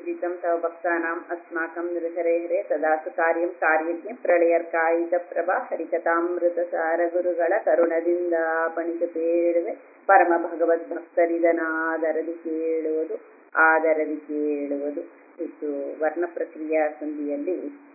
प्रीतं तव भक्तानाम् अस्माकं नृहरे हरे ಸದಾಸು ಕಾರ್ಯಂ ಕಾರ್ಯಜ್ಞ ಪ್ರಳಯರ್ಕಾಯಿತ ಪ್ರಭಾ ಹರಿಕಥಾಮೃತಸಾರ ಗುರುಗಳ ಕರುಣದಿಂದ ಪಣಿತು ಬೇಡುವೆ ಪರಮ ಭಗವದ್ ಭಕ್ತರಿದನಾದರದಿ ಕೇಳುವುದು ಆದರದಿ ಕೇಳುವುದು ಇದು ವರ್ಣ ಪ್ರಕ್ರಿಯಾ ಸಂಧಿಯಲ್ಲಿ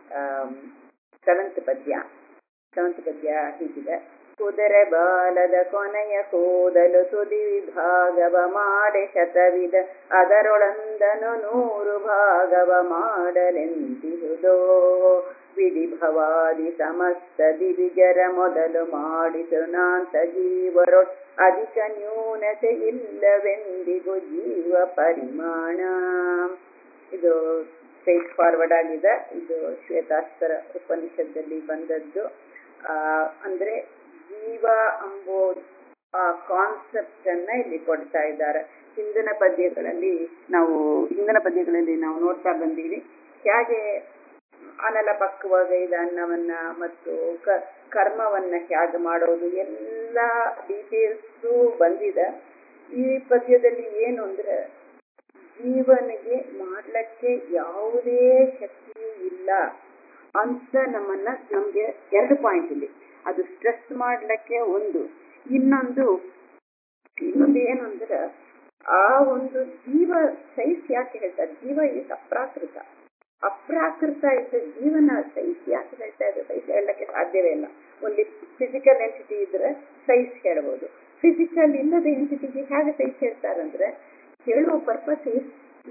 ಸೆವೆಂತ್ ಪದ್ಯ ಸೆವೆಂತ್ ಪದ್ಯ ಹೀಗಿದೆ ಕುದುರೆ ಬಾಲದ ಕೊನೆಯ ಕೂದಲು ತುದಿ ವಿಭಾಗವ ಮಾಡೆ ಶತವಿಧ ಅದರೊಳಂದನು ನೂರು ಭಾಗವ ಮಾಡಲೆಂದಿಹುದೋ ವಿಧಿಭವಾದಿ ಸಮಸ್ತ ದಿವಿಜರ ಮೊದಲು ಮಾಡಿಸುನಾಂತ ಜೀವರೊಳ್ ಅಧಿಕ ನ್ಯೂನತೆ ಇಲ್ಲವೆಂದಿಗೂ ಜೀವ ಪರಿಮಾಣ ಇದು ಸ್ಟ್ರೈಟ್ ಫಾರ್ವರ್ಡ್ ಆಗಿದೆ ಇದು ಶ್ವೇತಾಸ್ತರ ಉಪನಿಷತ್ತಲ್ಲಿ ಬಂದದ್ದು ಅಂದ್ರೆ ಜೀವ ಅಂಬೋ ಆ ಕಾನ್ಸೆಪ್ಟ್ ಅನ್ನ ಇಲ್ಲಿ ಕೊಡ್ತಾ ಇದ್ದಾರೆ ಹಿಂದಿನ ಪದ್ಯಗಳಲ್ಲಿ ನಾವು ಹಿಂದಿನ ಪದ್ಯಗಳಲ್ಲಿ ನಾವು ನೋಡ್ತಾ ಬಂದೀವಿ ಹೇಗೆ ಅನಲ ಪಕ್ವಾಗ ಇದ ಅನ್ನವನ್ನ ಮತ್ತು ಕರ್ಮವನ್ನ ಹೇಗೆ ಮಾಡೋದು ಎಲ್ಲ ಡೀಟೇಲ್ಸು ಬಂದಿದೆ ಈ ಪದ್ಯದಲ್ಲಿ ಏನು ಅಂದ್ರೆ ಜೀವನಿಗೆ ಮಾಡ್ಲಿಕ್ಕೆ ಯಾವುದೇ ಶಕ್ತಿಯೂ ಇಲ್ಲ ಅಂತ ನಮ್ಮನ್ನ ನಮ್ಗೆ ಎರಡು ಪಾಯಿಂಟ್ ಇಲ್ಲಿ ಅದು ಸ್ಟ್ರೆಸ್ ಮಾಡ್ಲಿಕ್ಕೆ ಒಂದು ಇನ್ನೊಂದು ಇನ್ನೊಂದು ಏನು ಅಂದ್ರೆ ಆ ಒಂದು ಜೀವ ಸೈಸ್ ಯಾಕೆ ಹೇಳ್ತಾರೆ ಜೀವ ಇಸ್ ಅಪ್ರಾಕೃತ ಅಪ್ರಾಕೃತ ಇದ್ದ ಜೀವನ ಸೈಸ್ ಯಾಕೆ ಹೇಳ್ತಾ ಇದೆ ಸೈಸ್ ಹೇಳಕ್ಕೆ ಸಾಧ್ಯವೇ ಇಲ್ಲ ಒಂದು ಫಿಸಿಕಲ್ ಎಂಟಿಟಿ ಇದ್ರೆ ಸೈಜ್ ಹೇಳ್ಬೋದು ಫಿಸಿಕಲ್ ಇಲ್ಲದ ಎಂಟಿಟಿಗೆ ಹೇಗೆ ಸೈಜ್ ಹೇಳ್ತಾರಂದ್ರೆ ಹೇಳುವ ಪರ್ಪಸ್ ಇಸ್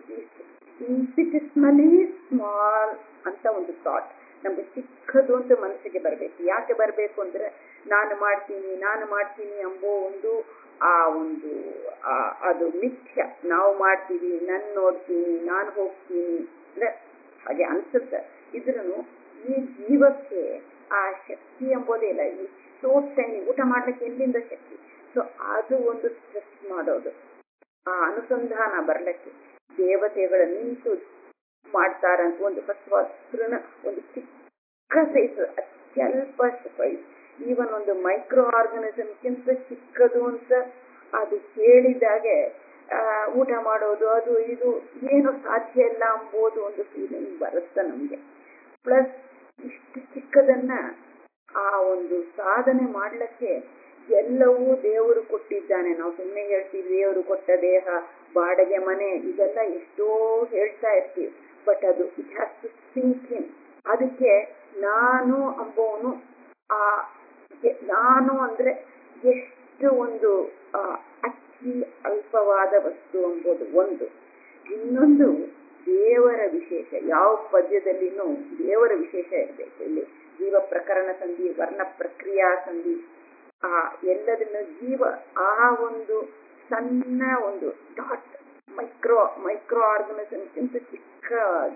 ಇನ್ಸಿಟಿಸ್ಮಲಿ ಸ್ಮಾಲ್ ಅಂತ ಒಂದು ಥಾಟ್ ನಮ್ಗೆ ಚಿಕ್ಕದು ಅಂತ ಮನಸ್ಸಿಗೆ ಬರಬೇಕು ಯಾಕೆ ಬರಬೇಕು ಅಂದ್ರೆ ನಾನು ಮಾಡ್ತೀನಿ ನಾನು ಮಾಡ್ತೀನಿ ಎಂಬೋ ಒಂದು ಆ ಒಂದು ಅದು ಮಿಥ್ಯ ನಾವು ಮಾಡ್ತೀವಿ ನನ್ ನೋಡ್ತೀನಿ ನಾನು ಹೋಗ್ತೀನಿ ಅಂದ್ರೆ ಹಾಗೆ ಅನ್ಸುತ್ತೆ ಇದ್ರೂ ಈ ಜೀವಕ್ಕೆ ಆ ಶಕ್ತಿ ಎಂಬುದೇ ಇಲ್ಲ ಈ ಶೋರ್ಟ್ ಟೈಮ್ ಊಟ ಮಾಡ್ಲಿಕ್ಕೆ ಎಲ್ಲಿಂದ ಶಕ್ತಿ ಸೊ ಅದು ಒಂದು ಸ್ಟ್ರೆಸ್ ಮಾಡೋದು ಆ ಅನುಸಂಧಾನ ಬರ್ಲಿಕ್ಕೆ ದೇವತೆಗಳ ನಿಂತು ಮಾಡ್ತಾರಂತ ಒಂದು ಫಸ್ಟ್ ಆಫ್ ಆಲ್ ತೃಣ ಒಂದು ಚಿಕ್ಕ ಸೈಜ್ ಅತ್ಯಲ್ಪ ಸೈಜ್ ಈವನ್ ಒಂದು ಮೈಕ್ರೋ ಆರ್ಗನಿಸಮ್ಗಿಂತ ಚಿಕ್ಕದು ಅಂತ ಅದು ಕೇಳಿದಾಗೆ ಊಟ ಮಾಡೋದು ಅದು ಇದು ಏನು ಸಾಧ್ಯ ಇಲ್ಲ ಎಂಬುದು ಒಂದು ಫೀಲಿಂಗ್ ಬರುತ್ತೆ ನಮ್ಗೆ ಪ್ಲಸ್ ಇಷ್ಟು ಚಿಕ್ಕದನ್ನ ಆ ಒಂದು ಸಾಧನೆ ಮಾಡ್ಲಿಕ್ಕೆ ಎಲ್ಲವೂ ದೇವರು ಕೊಟ್ಟಿದ್ದಾನೆ ನಾವು ಸುಮ್ಮನೆ ಹೇಳ್ತೀವಿ ದೇವರು ಕೊಟ್ಟ ದೇಹ ಬಾಡಿಗೆ ಮನೆ ಇದೆಲ್ಲ ಎಷ್ಟೋ ಹೇಳ್ತಾ ಇರ್ತೀವಿ ಬಟ್ ಅದು it has to sink in ಅದಕ್ಕೆ ನಾನು ಅಂಬೋನು ಆ ನಾನು ಅಂದ್ರೆ ಎಷ್ಟು ಒಂದು ಅತಿ ಅಲ್ಪವಾದ ವಸ್ತು ಎಂಬುದು ಒಂದು ಇನ್ನೊಂದು ದೇವರ ವಿಶೇಷ ಯಾವ ಪದ್ಯದಲ್ಲಿನೂ ದೇವರ ವಿಶೇಷ ಇರಬೇಕು ಇಲ್ಲಿ ಜೀವ ಪ್ರಕರಣ ಸಂಧಿ ವರ್ಣ ಪ್ರಕ್ರಿಯಾ ಸಂಧಿ ಆ ಎಲ್ಲದನ್ನ ಜೀವ ಆ ಒಂದು ಸಣ್ಣ ಒಂದು ಡಾಟ್ ಮೈಕ್ರೋ ಮೈಕ್ರೋ ಆರ್ಗನಿಸಮ್ಗಿಂತ ಚಿಕ್ಕ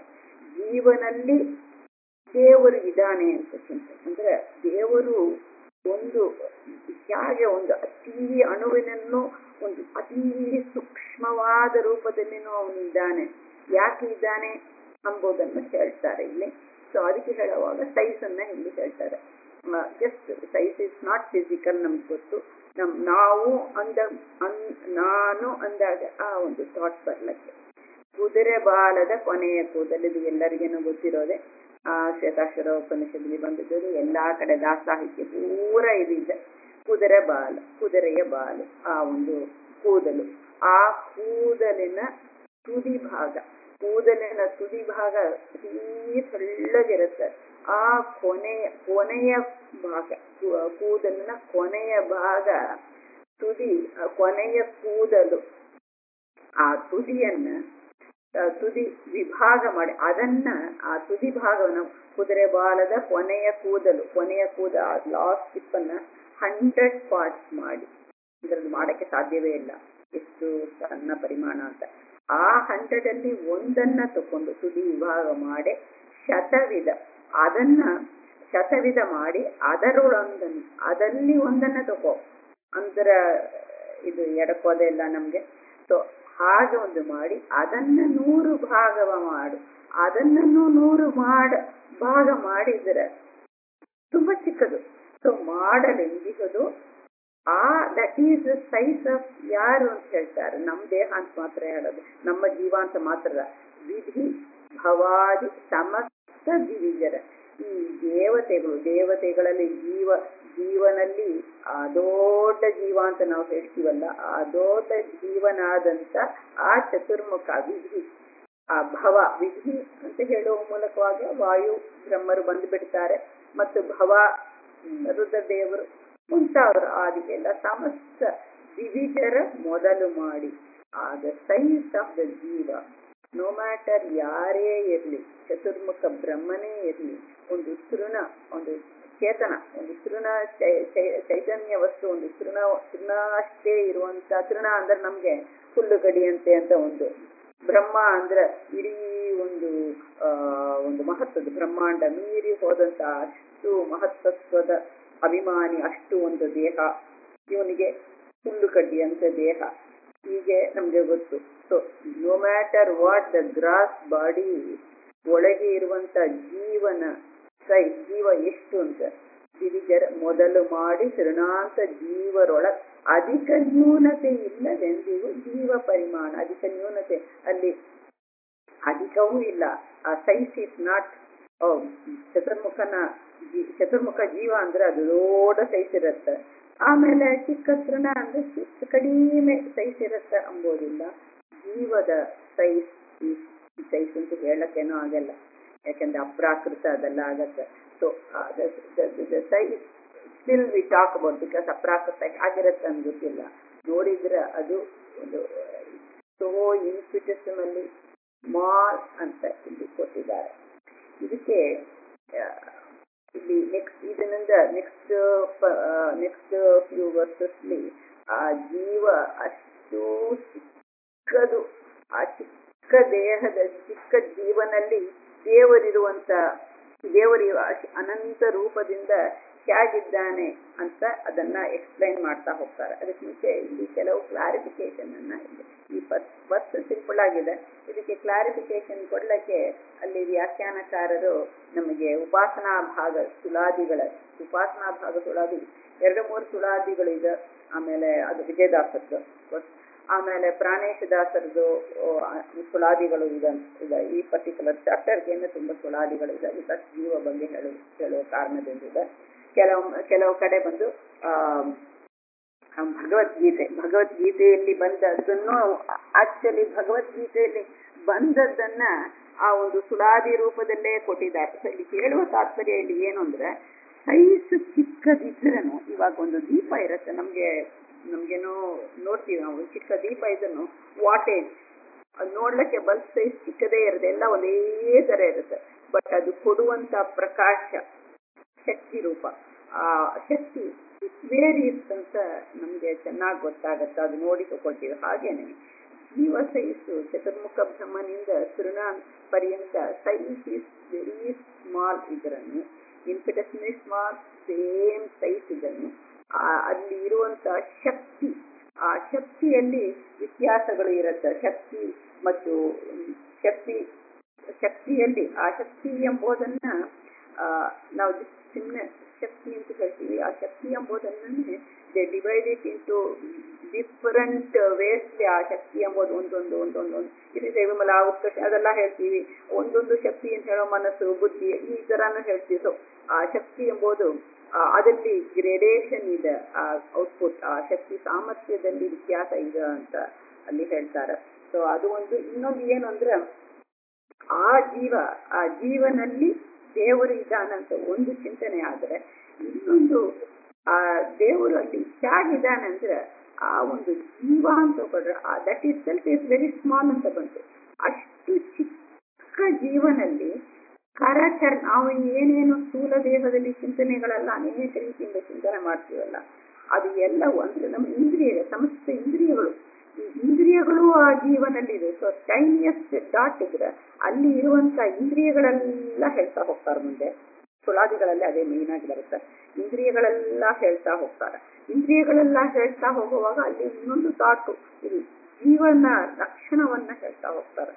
ಜೀವನಲ್ಲಿ ದೇವರು ಇದ್ದಾನೆ ಅಂತ ಚಿಂತೆ ಅಂದ್ರೆ ದೇವರು ಒಂದು ಹೇಗೆ ಒಂದು ಅತಿ ಅಣುವಿನನ್ನು ಒಂದು ಅತಿ ಸೂಕ್ಷ್ಮವಾದ ರೂಪದಲ್ಲಿನೂ ಅವನು ಇದ್ದಾನೆ ಯಾಕೆ ಇದ್ದಾನೆ ಎಂಬುದನ್ನು ಹೇಳ್ತಾರೆ ಇಲ್ಲಿ ಸೊ ಅದಕ್ಕೆ ಹೇಳುವಾಗ ಸೈಜ್ ಅನ್ನ ಇಲ್ಲಿ ಹೇಳ್ತಾರೆ just size is not physical ನಮ್ಗೆ ಗೊತ್ತು ನಮ್ ನಾವು ಅಂದ ನಾನು ಅಂದಾಗ ಆ ಒಂದು ಥಾಟ್ ಬರ್ಲಕ್ಕೆ ಕುದುರೆ ಬಾಲದ ಕೊನೆಯ ಕೂದಲು ಇದು ಎಲ್ಲರಿಗೇನು ಗೊತ್ತಿರೋದೆ ಆ ಶ್ವೇತಾಶ್ವರ ಉಪನಿಷದಲ್ಲಿ ಬಂದಿದ್ದು ಎಲ್ಲಾ ಕಡೆ ದಾಸಾಹಿತ್ಯ ಪೂರ ಇದಿದೆ ಕುದುರೆ ಬಾಲ ಕುದುರೆಯ ಬಾಲು ಆ ಒಂದು ಕೂದಲು ಆ ಕೂದಲಿನ ತುದಿ ಭಾಗ ಕೂದಲಿನ ತುದಿ ಭಾಗ ಅತೀ ತೆಳ್ಳಗಿರುತ್ತೆ ಆ ಕೊನೆಯ ಕೊನೆಯ ಭಾಗ ಕೂದಲಿನ ಕೊನೆಯ ಭಾಗ ತುದಿ ಕೊನೆಯ ಕೂದಲು ಆ ತುದಿಯನ್ನ ತುದಿ ವಿಭಾಗ ಮಾಡಿ ಅದನ್ನ ಆ ತುದಿ ಭಾಗವನ್ನು ಕುದುರೆ ಬಾಲದ ಕೊನೆಯ ಕೂದಲು ಕೊನೆಯ ಕೂದ ಲಾಸ್ಟ್ ಟಿಪ್ಪನ್ನ ಹಂಡ್ರೆಡ್ ಪಾರ್ಟ್ಸ್ ಮಾಡಿ ಇದ್ರಲ್ಲಿ ಮಾಡಕ್ಕೆ ಸಾಧ್ಯವೇ ಇಲ್ಲ ಎಷ್ಟು ಸಣ್ಣ ಪರಿಮಾಣ ಅಂತ ಆ ಹಂಡ್ರೆಡ್ ಅಲ್ಲಿ ಒಂದನ್ನ ತಕೊಂಡು ತುದಿ ವಿಭಾಗ ಮಾಡಿ ಶತವಿಧ ಅದನ್ನ ಶತವಿಧ ಮಾಡಿ ಅದರೊಳೊಂದನ್ನು ಅದಲ್ಲಿ ಒಂದನ್ನ ತಗೋ ಅಂದ್ರ ಇದು ಎಡಕೋದೆ ಇಲ್ಲ ನಮ್ಗೆ ಸೊ ಹಾಗೆ ಒಂದು ಮಾಡಿ ಅದನ್ನ ನೂರು ಭಾಗವ ಮಾಡು ಅದನ್ನೂ ನೂರು ಮಾಡ ಭಾಗ ಮಾಡಿದ್ರೆ ತುಂಬಾ ಚಿಕ್ಕದು ಸೊ ಮಾಡಲೆಂದಿಗದು ಆ that is the size of ಯಾರು ಅಂತ ಹೇಳ್ತಾರೆ ನಮ್ಮ ದೇಹ ಅಂತ ಮಾತ್ರ ಹೇಳೋದು ನಮ್ಮ ಜೀವ ಅಂತ ಮಾತ್ರ ವಿಧಿ ಭವಾದಿ ಸಮಸ್ತ ದಿವಿಜರ ಈ ದೇವತೆಗಳು ದೇವತೆಗಳಲ್ಲಿ ಜೀವ ಜೀವನಲ್ಲಿ ಆ ದೊಡ್ಡ ಜೀವ ಅಂತ ನಾವು ಹೇಳ್ತೀವಲ್ಲ ಆ ದೊಡ್ಡ ಜೀವನಾದಂತ ಆ ಚತುರ್ಮುಖ ವಿಧಿ ಆ ಭವ ವಿಧಿ ಅಂತ ಹೇಳುವ ಮೂಲಕವಾಗಿ ವಾಯು ಬ್ರಹ್ಮರು ಬಂದು ಬಿಡ್ತಾರೆ ಮತ್ತು ಭವ ರುದ್ರದೇವರು ಮುಂತಾವರು ಆದಿಗೆಲ್ಲ ಸಮಸ್ತ ದಿವಿಜರ ಮೊದಲು ಮಾಡಿ ಆಗ ಸೈನ್ಸ್ ಆಫ್ ದ ಜೀವ ನೋ ಮ್ಯಾಟರ್ ಯಾರೇ ಇರಲಿ ಚತುರ್ಮುಖ ಬ್ರಹ್ಮನೇ ಇರಲಿ ಒಂದು ತೃಣ ಒಂದು ಚೇತನ ಒಂದು ತೃಣ ಚೈತನ್ಯ ವಸ್ತು ಒಂದು ತೃಣ ತೃಣ ಅಷ್ಟೇ ಇರುವಂತ ತೃಣ ಅಂದ್ರೆ ನಮ್ಗೆ ಹುಲ್ಲು ಗಡಿಯಂತೆ ಅಂತ ಒಂದು ಬ್ರಹ್ಮ ಅಂದ್ರೆ ಇಡೀ ಒಂದು ಆ ಒಂದು ಮಹತ್ವದ ಬ್ರಹ್ಮಾಂಡ ಮೀರಿ ಹೋದಂತ ಅಷ್ಟು ಮಹತ್ತತ್ವದ ಅಭಿಮಾನಿ ಅಷ್ಟು ಒಂದು ದೇಹ ಇವನಿಗೆ ಹುಲ್ಲು ಕಡ್ಡಿಯಂತ ದೇಹ ಹೀಗೆ ನಮ್ಗೆ ಗೊತ್ತು so no matter what the gross body ಒಳಗೆ ಇರುವಂತ ಜೀವನ ಸೈ ಜೀವ ಎಷ್ಟು ಅಂತ ದಿವಿಜರ ಮೊದಲು ಮಾಡಿ ಶರಣಾಂತ ಜೀವರೊಳ ಅಧಿಕ ನ್ಯೂನತೆ ಇಲ್ಲದೆಂದಿಗೂ ಜೀವ ಪರಿಮಾಣ ಅಧಿಕ ನ್ಯೂನತೆ ಅಲ್ಲಿ ಅಧಿಕವೂ ಇಲ್ಲ ಆ ಸೈಸ್ ಇಸ್ ನಾಟ್ ಚತುರ್ಮುಖನ ಚತುರ್ಮುಖ ಜೀವ ಅಂದ್ರೆ ಅದು ದೊಡ್ಡ ಸೈಜ್ ಇರುತ್ತೆ ಆಮೇಲೆ ಚಿಕ್ಕ ತೃಣ ಅಂದ್ರೆ ಚಿಕ್ಕ ಕಡಿಮೆ ಸೈಜ್ ಇರುತ್ತೆ ಅಂಬೋದಿಲ್ಲ ಜೀವದ ಸೈಜ್ ಸೈಜ್ ಅಂತ ಹೇಳಕ್ಕೇನೋ ಆಗಲ್ಲ ಯಾಕಂದ್ರೆ ಅಪ್ರಾಕೃತ ಅದೆಲ್ಲ ಆಗತ್ತೆ so size still we talk about because ಅಪ್ರಾಕೃತ ಆಗಿರತ್ತೆ ಅಂತ ಗೊತ್ತಿಲ್ಲ ನೋಡಿದ್ರೆ ಅದು ಒಂದು ಸೋ ಇನ್ಫಿಟಿಸಮಲ್ಲಿ ಸ್ಮಾಲ್ ಅಂತ ಇಲ್ಲಿ ಕೊಟ್ಟಿದ್ದಾರೆ ಇದಕ್ಕೆ ಇಲ್ಲಿ ನೆಕ್ಸ್ಟ್ ಇದರಿಂದ ನೆಕ್ಸ್ಟ್ ನೆಕ್ಸ್ಟ್ ಫ್ಯೂ ವರ್ಸಸ್ಲಿ ಆ ಜೀವ ಅಷ್ಟು ಚಿಕ್ಕದು ಆ ಚಿಕ್ಕ ದೇಹದ ಚಿಕ್ಕ ಜೀವನಲ್ಲಿ ದೇವರಿರುವಂತ ದೇವರಿ ಅನಂತ ರೂಪದಿಂದ ಹೇಗಿದ್ದಾನೆ ಅಂತ ಅದನ್ನ ಎಕ್ಸ್ಪ್ಲೈನ್ ಮಾಡ್ತಾ ಹೋಗ್ತಾರೆ ಅದಕ್ಕೆ ಮುಂಚೆ ಇಲ್ಲಿ ಕೆಲವು ಕ್ಲಾರಿಫಿಕೇಶನ್ ಅನ್ನ ಈ ಫಸ್ಟ್ ಸಿಂಪಲ್ ಆಗಿದೆ ಇದಕ್ಕೆ ಕ್ಲಾರಿಫಿಕೇಶನ್ ಕೊಡ್ಲಿಕ್ಕೆ ಅಲ್ಲಿ ವ್ಯಾಖ್ಯಾನಕಾರರು ನಮಗೆ ಉಪಾಸನಾ ಭಾಗ ಸುಳಾದಿಗಳ ಉಪಾಸನಾ ಭಾಗ ಸುಳಾದಿ ಎರಡು ಮೂರು ಸುಳಾದಿಗಳು ಇದೆ ಆಮೇಲೆ ಅದು ವಿಜಯದಾಸದ್ದು ಆಮೇಲೆ ಪ್ರಾಣೇಶದಾಸರದು ಸುಳಾದಿಗಳು ಇದೆ ಇದೆ ಈ ಪರ್ಟಿಕ್ಯುಲರ್ ಚಾಪ್ಟರ್ಗೆ ತುಂಬಾ ಸುಳಾದಿಗಳು ಇದೆ ಬಿಕಾಸ್ ಜೀವ ಬಗ್ಗೆ ಹೇಳು ಹೇಳುವ ಕಾರಣದಿಂದಿದೆ ಕೆಲವು ಕೆಲವು ಕಡೆ ಬಂದು ಆ ಭಗವದ್ಗೀತೆ ಭಗವದ್ಗೀತೆಯಲ್ಲಿ ಬಂದದ್ದನ್ನು ಆಕ್ಚುಲಿ ಭಗವದ್ಗೀತೆಯಲ್ಲಿ ಬಂದದ್ದನ್ನ ಆ ಒಂದು ಸುಳಾದಿ ರೂಪದಲ್ಲೇ ಕೊಟ್ಟಿದ್ದಾರೆ ಸೊ ಇಲ್ಲಿ ಹೇಳುವ ತಾತ್ಪರ್ಯ ಇಲ್ಲಿ ಏನು ಅಂದ್ರೆ ಸೈಜ್ ಚಿಕ್ಕದಿದ್ರೂ ಇವಾಗ ಒಂದು ದೀಪ ಇರುತ್ತೆ ನಮ್ಗೆ ನಮ್ಗೇನೋ ನೋಡ್ತೀವಿ ನಾವು ಚಿಕ್ಕ ದೀಪ ಇದನ್ನು ವಾಟೇಜ್ ಅದು ನೋಡ್ಲಿಕ್ಕೆ ಬಲ್ಬ್ ಸೈಜ್ ಚಿಕ್ಕದೇ ಇರುತ್ತೆ ಎಲ್ಲ ಒಂದೇ ತರ ಇರುತ್ತೆ ಬಟ್ ಅದು ಕೊಡುವಂತ ಪ್ರಕಾಶ ಶಕ್ತಿ ರೂಪ ಆ ಶಕ್ತಿ ವೇರಿಯಸ್ ಅಂತ ನಮ್ಗೆ ಚೆನ್ನಾಗಿ ಗೊತ್ತಾಗತ್ತೆ ಅದು ನೋಡಿ ತಗೊಳ್ತೀವಿ ಹಾಗೇನೆ ಜೀವ ಸೈಸು ಚತುರ್ಮುಖ ಬ್ರಹ್ಮನಿಂದ ತೃಣ ಪರ್ಯಂತ ಸೈಜ್ ಇಸ್ ವೆರಿ ಸ್ಮಾಲ್ ಇದರನ್ನು ಇನ್ಫಿಟಸ್ನಿ ಸ್ಮಾಲ್ ಸೇಮ್ ಸೈಜ್ ಇದನ್ನು ಅಲ್ಲಿ ಇರುವಂತ ಶಕ್ತಿ ಆ ಶಕ್ತಿಯಲ್ಲಿ ವ್ಯತ್ಯಾಸಗಳು ಇರುತ್ತೆ ಶಕ್ತಿ ಮತ್ತು ಶಕ್ತಿ ಶಕ್ತಿಯಲ್ಲಿ ಆ ಶಕ್ತಿ ಎಂಬುದನ್ನ ನಾವು ಸುಮ್ಮನೆ ಶಕ್ತಿ ಅಂತ ಹೇಳ್ತೀವಿ ಆ ಶಕ್ತಿ ಎಂಬುದನ್ನೇ they divide it into different ways ಆ ಶಕ್ತಿ ಎಂಬುದು ಒಂದೊಂದು ಒಂದೊಂದು ಒಂದು ಇದು ವಿಮಲ ಉತ್ಕರ್ಷ ಅದೆಲ್ಲ ಹೇಳ್ತೀವಿ ಒಂದೊಂದು ಶಕ್ತಿ ಅಂತ ಹೇಳೋ ಮನಸ್ಸು ಬುದ್ಧಿ ಈ ತರಾನು ಹೇಳ್ತೀವಿ ಸೊ ಆ ಶಕ್ತಿ ಎಂಬುದು ಅದರಲ್ಲಿ ಗ್ರೇಡೇಷನ್ ಇದೆ ಆ ಔಟ್ಪುಟ್ ಆ ಶಕ್ತಿ ಸಾಮರ್ಥ್ಯದಲ್ಲಿ ವ್ಯತ್ಯಾಸ ಇದೆ ಅಂತ ಅಲ್ಲಿ ಹೇಳ್ತಾರೆ ಸೊ ಅದು ಒಂದು ಇನ್ನೊಂದು ಏನು ಅಂದ್ರೆ ಆ ಜೀವ ಆ ಜೀವನಲ್ಲಿ ದೇವರು ಇದ್ದಾನಂತ ಒಂದು ಚಿಂತನೆ ಆದ್ರೆ ಇನ್ನೊಂದು ಆ ದೇವರು ಅಲ್ಲಿ ಹೇಗಿದ್ದಾನೆ ಅಂದ್ರೆ ಆ ಒಂದು ಜೀವ ಅಂತ ಕೊಡ್ರೆ ಆ that is self is very small ಅಂತ ಬಂತು ಅಷ್ಟು ಚಿಕ್ಕ ಜೀವನಲ್ಲಿ ಕರಚರ್ ನಾವು ಏನೇನು ಸ್ಥೂಲ ದೇಹದಲ್ಲಿ ಚಿಂತನೆಗಳೆಲ್ಲ ಅನೇಕ ರೀತಿಯಿಂದ ಚಿಂತನೆ ಮಾಡ್ತೀವಲ್ಲ ಅದು ಎಲ್ಲವೂ ಅಂದ್ರೆ ನಮ್ಮ ಇಂದ್ರಿಯ ಸಮಸ್ತ ಇಂದ್ರಿಯಗಳು ಈ ಇಂದ್ರಿಯಗಳು ಆ ಜೀವನಲ್ಲಿದೆ ಸೊ ಟೈನಿಯಸ್ಟ್ ಡಾಟ್ ಇದ್ರೆ ಅಲ್ಲಿ ಇರುವಂತ ಇಂದ್ರಿಯಗಳೆಲ್ಲ ಹೇಳ್ತಾ ಹೋಗ್ತಾರೆ ಮುಂದೆ ಸುಳಾದಿಗಳಲ್ಲಿ ಅದೇ ಮೇನ್ ಆಗಿ ಬರುತ್ತೆ ಇಂದ್ರಿಯಗಳೆಲ್ಲ ಹೇಳ್ತಾ ಹೋಗ್ತಾರೆ ಇಂದ್ರಿಯಗಳೆಲ್ಲ ಹೇಳ್ತಾ ಹೋಗುವಾಗ ಅಲ್ಲಿ ಇನ್ನೊಂದು ತಾಟು ಇದು ಜೀವನ ಲಕ್ಷಣವನ್ನ ಹೇಳ್ತಾ ಹೋಗ್ತಾರೆ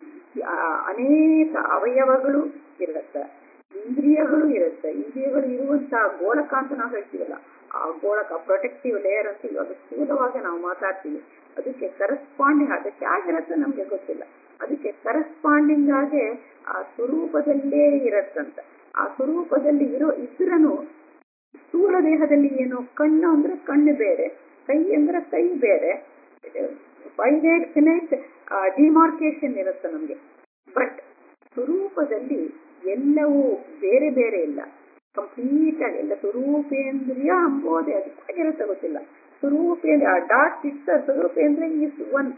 ಅನೇಕ ಅವಯವಗಳು ಇರುತ್ತೆ ಇಂದ್ರಿಯಗಳು ಇರುತ್ತೆ ಇಂದ್ರಿಯಗಳು ಇರುವಂತಹ ಗೋಳಕ ಅಂತ ನಾವು ಹೇಳ್ತೀವಲ್ಲ ಆ ಗೋಳಕ ಪ್ರೊಟೆಕ್ಟಿವ್ ಲೇಯರ್ ಅಂತ ಇವಾಗ ಸ್ಥೂಲವಾಗಿ ನಾವು ಮಾತಾಡ್ತೀವಿ ಅದಕ್ಕೆ ಕರೆಸ್ಪಾಂಡಿಂಗ್ ಅದಕ್ಕೆ ಆಗಿರುತ್ತೆ ನಮ್ಗೆ ಗೊತ್ತಿಲ್ಲ ಅದಕ್ಕೆ ಕರೆಸ್ಪಾಂಡಿಂಗ್ ಆಗಿ ಆ ಸ್ವರೂಪದಲ್ಲೇ ಇರತ್ತಂತ ಆ ಸ್ವರೂಪದಲ್ಲಿ ಇರೋ ಇದ್ರನು ಸ್ಥೂಲ ದೇಹದಲ್ಲಿ ಏನು ಕಣ್ಣು ಅಂದ್ರೆ ಕಣ್ಣು ಬೇರೆ ಕೈ ಅಂದ್ರೆ ಕೈ ಬೇರೆ ಫೈನೈಟ್ ಫಿನೈಟ್ ಡಿಮಾರ್ಕೇಶನ್ ಇರುತ್ತೆ ನಮ್ಗೆ ಬಟ್ ಸ್ವರೂಪದಲ್ಲಿ ಎಲ್ಲವೂ ಬೇರೆ ಬೇರೆ ಇಲ್ಲ ಕಂಪ್ಲೀಟ್ ಆಗಿ ಎಲ್ಲ ಸ್ವರೂಪೇಂದ್ರಿಯ ಅಂಬೋದೇ ಅದಕ್ಕಾಗಿರುತ್ತೆ ಗೊತ್ತಿಲ್ಲ ಸ್ವರೂಪೇಂದ್ರ ಆ ಡಾಟ್ ಇಟ್ಟ ಸ್ವರೂಪೇಂದ್ರ ಈಸ್ ಒನ್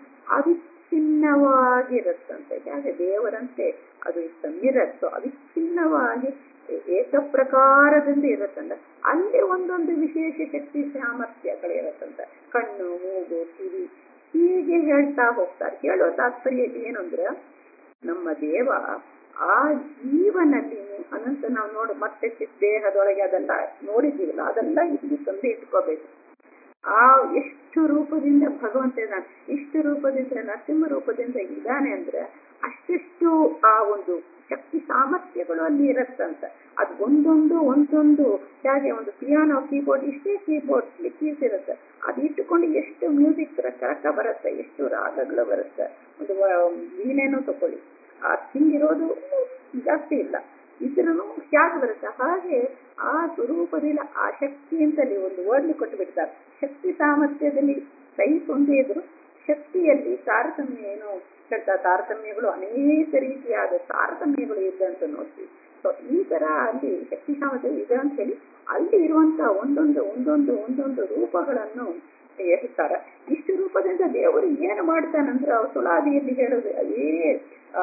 ಅವಿಚ್ಛಿನ್ನವಾಗಿರುತ್ತಂತೆ ಹಾಗೆ ದೇವರಂತೆ ಅದು ಇಷ್ಟ ಮಿರರ್ ಸೊ ಅವಿಚ್ಛಿನ್ನವಾಗಿ ಏಕಪ್ರಕಾರದಿಂದ ಇರುತ್ತಂತ ಅಲ್ಲಿ ಒಂದೊಂದು ವಿಶೇಷ ಶಕ್ತಿ ಸಾಮರ್ಥ್ಯಗಳಿರುತ್ತಂತ ಕಣ್ಣು ಮೂಗು ಕಿವಿ ಹೀಗೆ ಹೇಳ್ತಾ ಹೋಗ್ತಾರೆ ಹೇಳೋ ತಾತ್ಪರ್ಯ ಏನು ಅಂದ್ರೆ ನಮ್ಮ ದೇವ ಆ ಜೀವನಲ್ಲಿ ಅನಂತ ನಾವು ನೋಡಿ ಮತ್ತೆ ದೇಹದೊಳಗೆ ಅದೆಲ್ಲ ನೋಡಿದ್ದೀವಲ್ಲ ಅದೆಲ್ಲ ಇಲ್ಲಿ ತಂದು ಇಟ್ಕೋಬೇಕು ಆ ಎಷ್ಟು ರೂಪದಿಂದ ಭಗವಂತ ಇದ್ದಾನೆ ಇಷ್ಟು ರೂಪದಿಂದ ನರಸಿಂಹ ರೂಪದಿಂದ ಇದ್ದಾನೆ ಅಂದ್ರೆ ಅಷ್ಟೆಷ್ಟು ಆ ಒಂದು ಶಕ್ತಿ ಸಾಮರ್ಥ್ಯಗಳು ಅಲ್ಲಿ ಇರತ್ತಂತ ಅದು ಒಂದೊಂದು ಒಂದೊಂದು ಹೇಗೆ ಒಂದು ಪಿಯಾನೋ ಕೀಬೋರ್ಡ್ ಇಷ್ಟೇ ಕೀಬೋರ್ಡ್ ಕೀಸ್ ಇರುತ್ತೆ ಅದು ಇಟ್ಟುಕೊಂಡು ಎಷ್ಟು ಮ್ಯೂಸಿಕ್ ಕರೆಕ್ಟ್ ಬರುತ್ತೆ ಎಷ್ಟು ರಾಗಗಳು ಬರುತ್ತೆ ಒಂದು ವೀಣೆನೂ ತಕೊಳ್ಳಿ ಆ ಹಿಂಗಿರೋದು ಜಾಸ್ತಿ ಇಲ್ಲ ಇದ್ರೂ ಹೇಗೆ ಬರುತ್ತೆ ಹಾಗೆ ಆ ಸ್ವರೂಪದಲ್ಲಿ ಆ ಶಕ್ತಿ ಅಂತಲ್ಲಿ ಒಂದು ವರ್ಡ್ ಕೊಟ್ಟು ಬಿಡ್ತಾರೆ ಶಕ್ತಿ ಸಾಮರ್ಥ್ಯದಲ್ಲಿ ಸೈನ್ಸ್ ಒಂದೇ ಇದ್ರು ಶಕ್ತಿಯಲ್ಲಿ ತಾರತಮ್ಯ ಏನು ಹೇಳ್ತಾರೆ ತಾರತಮ್ಯಗಳು ಅನೇಕ ರೀತಿಯಾದ ತಾರತಮ್ಯಗಳು ಇದೆ ಅಂತ ನೋಡ್ತೀವಿ ಸೊ ಈ ತರ ಅಲ್ಲಿ ಶಕ್ತಿ ಸಾಮರ್ಥ್ಯ ಇದೆ ಅಂತ ಹೇಳಿ ಅಲ್ಲಿ ಇರುವಂತ ಒಂದೊಂದು ಒಂದೊಂದು ಒಂದೊಂದು ರೂಪಗಳನ್ನು ಹೇಳ್ತಾರೆ ಇಷ್ಟು ರೂಪದಿಂದ ದೇವರು ಏನು ಮಾಡ್ತಾನಂದ್ರೆ ಸುಳಾದಿಯಲ್ಲಿ ಹೇಳೋದು ಅದೇ ಆ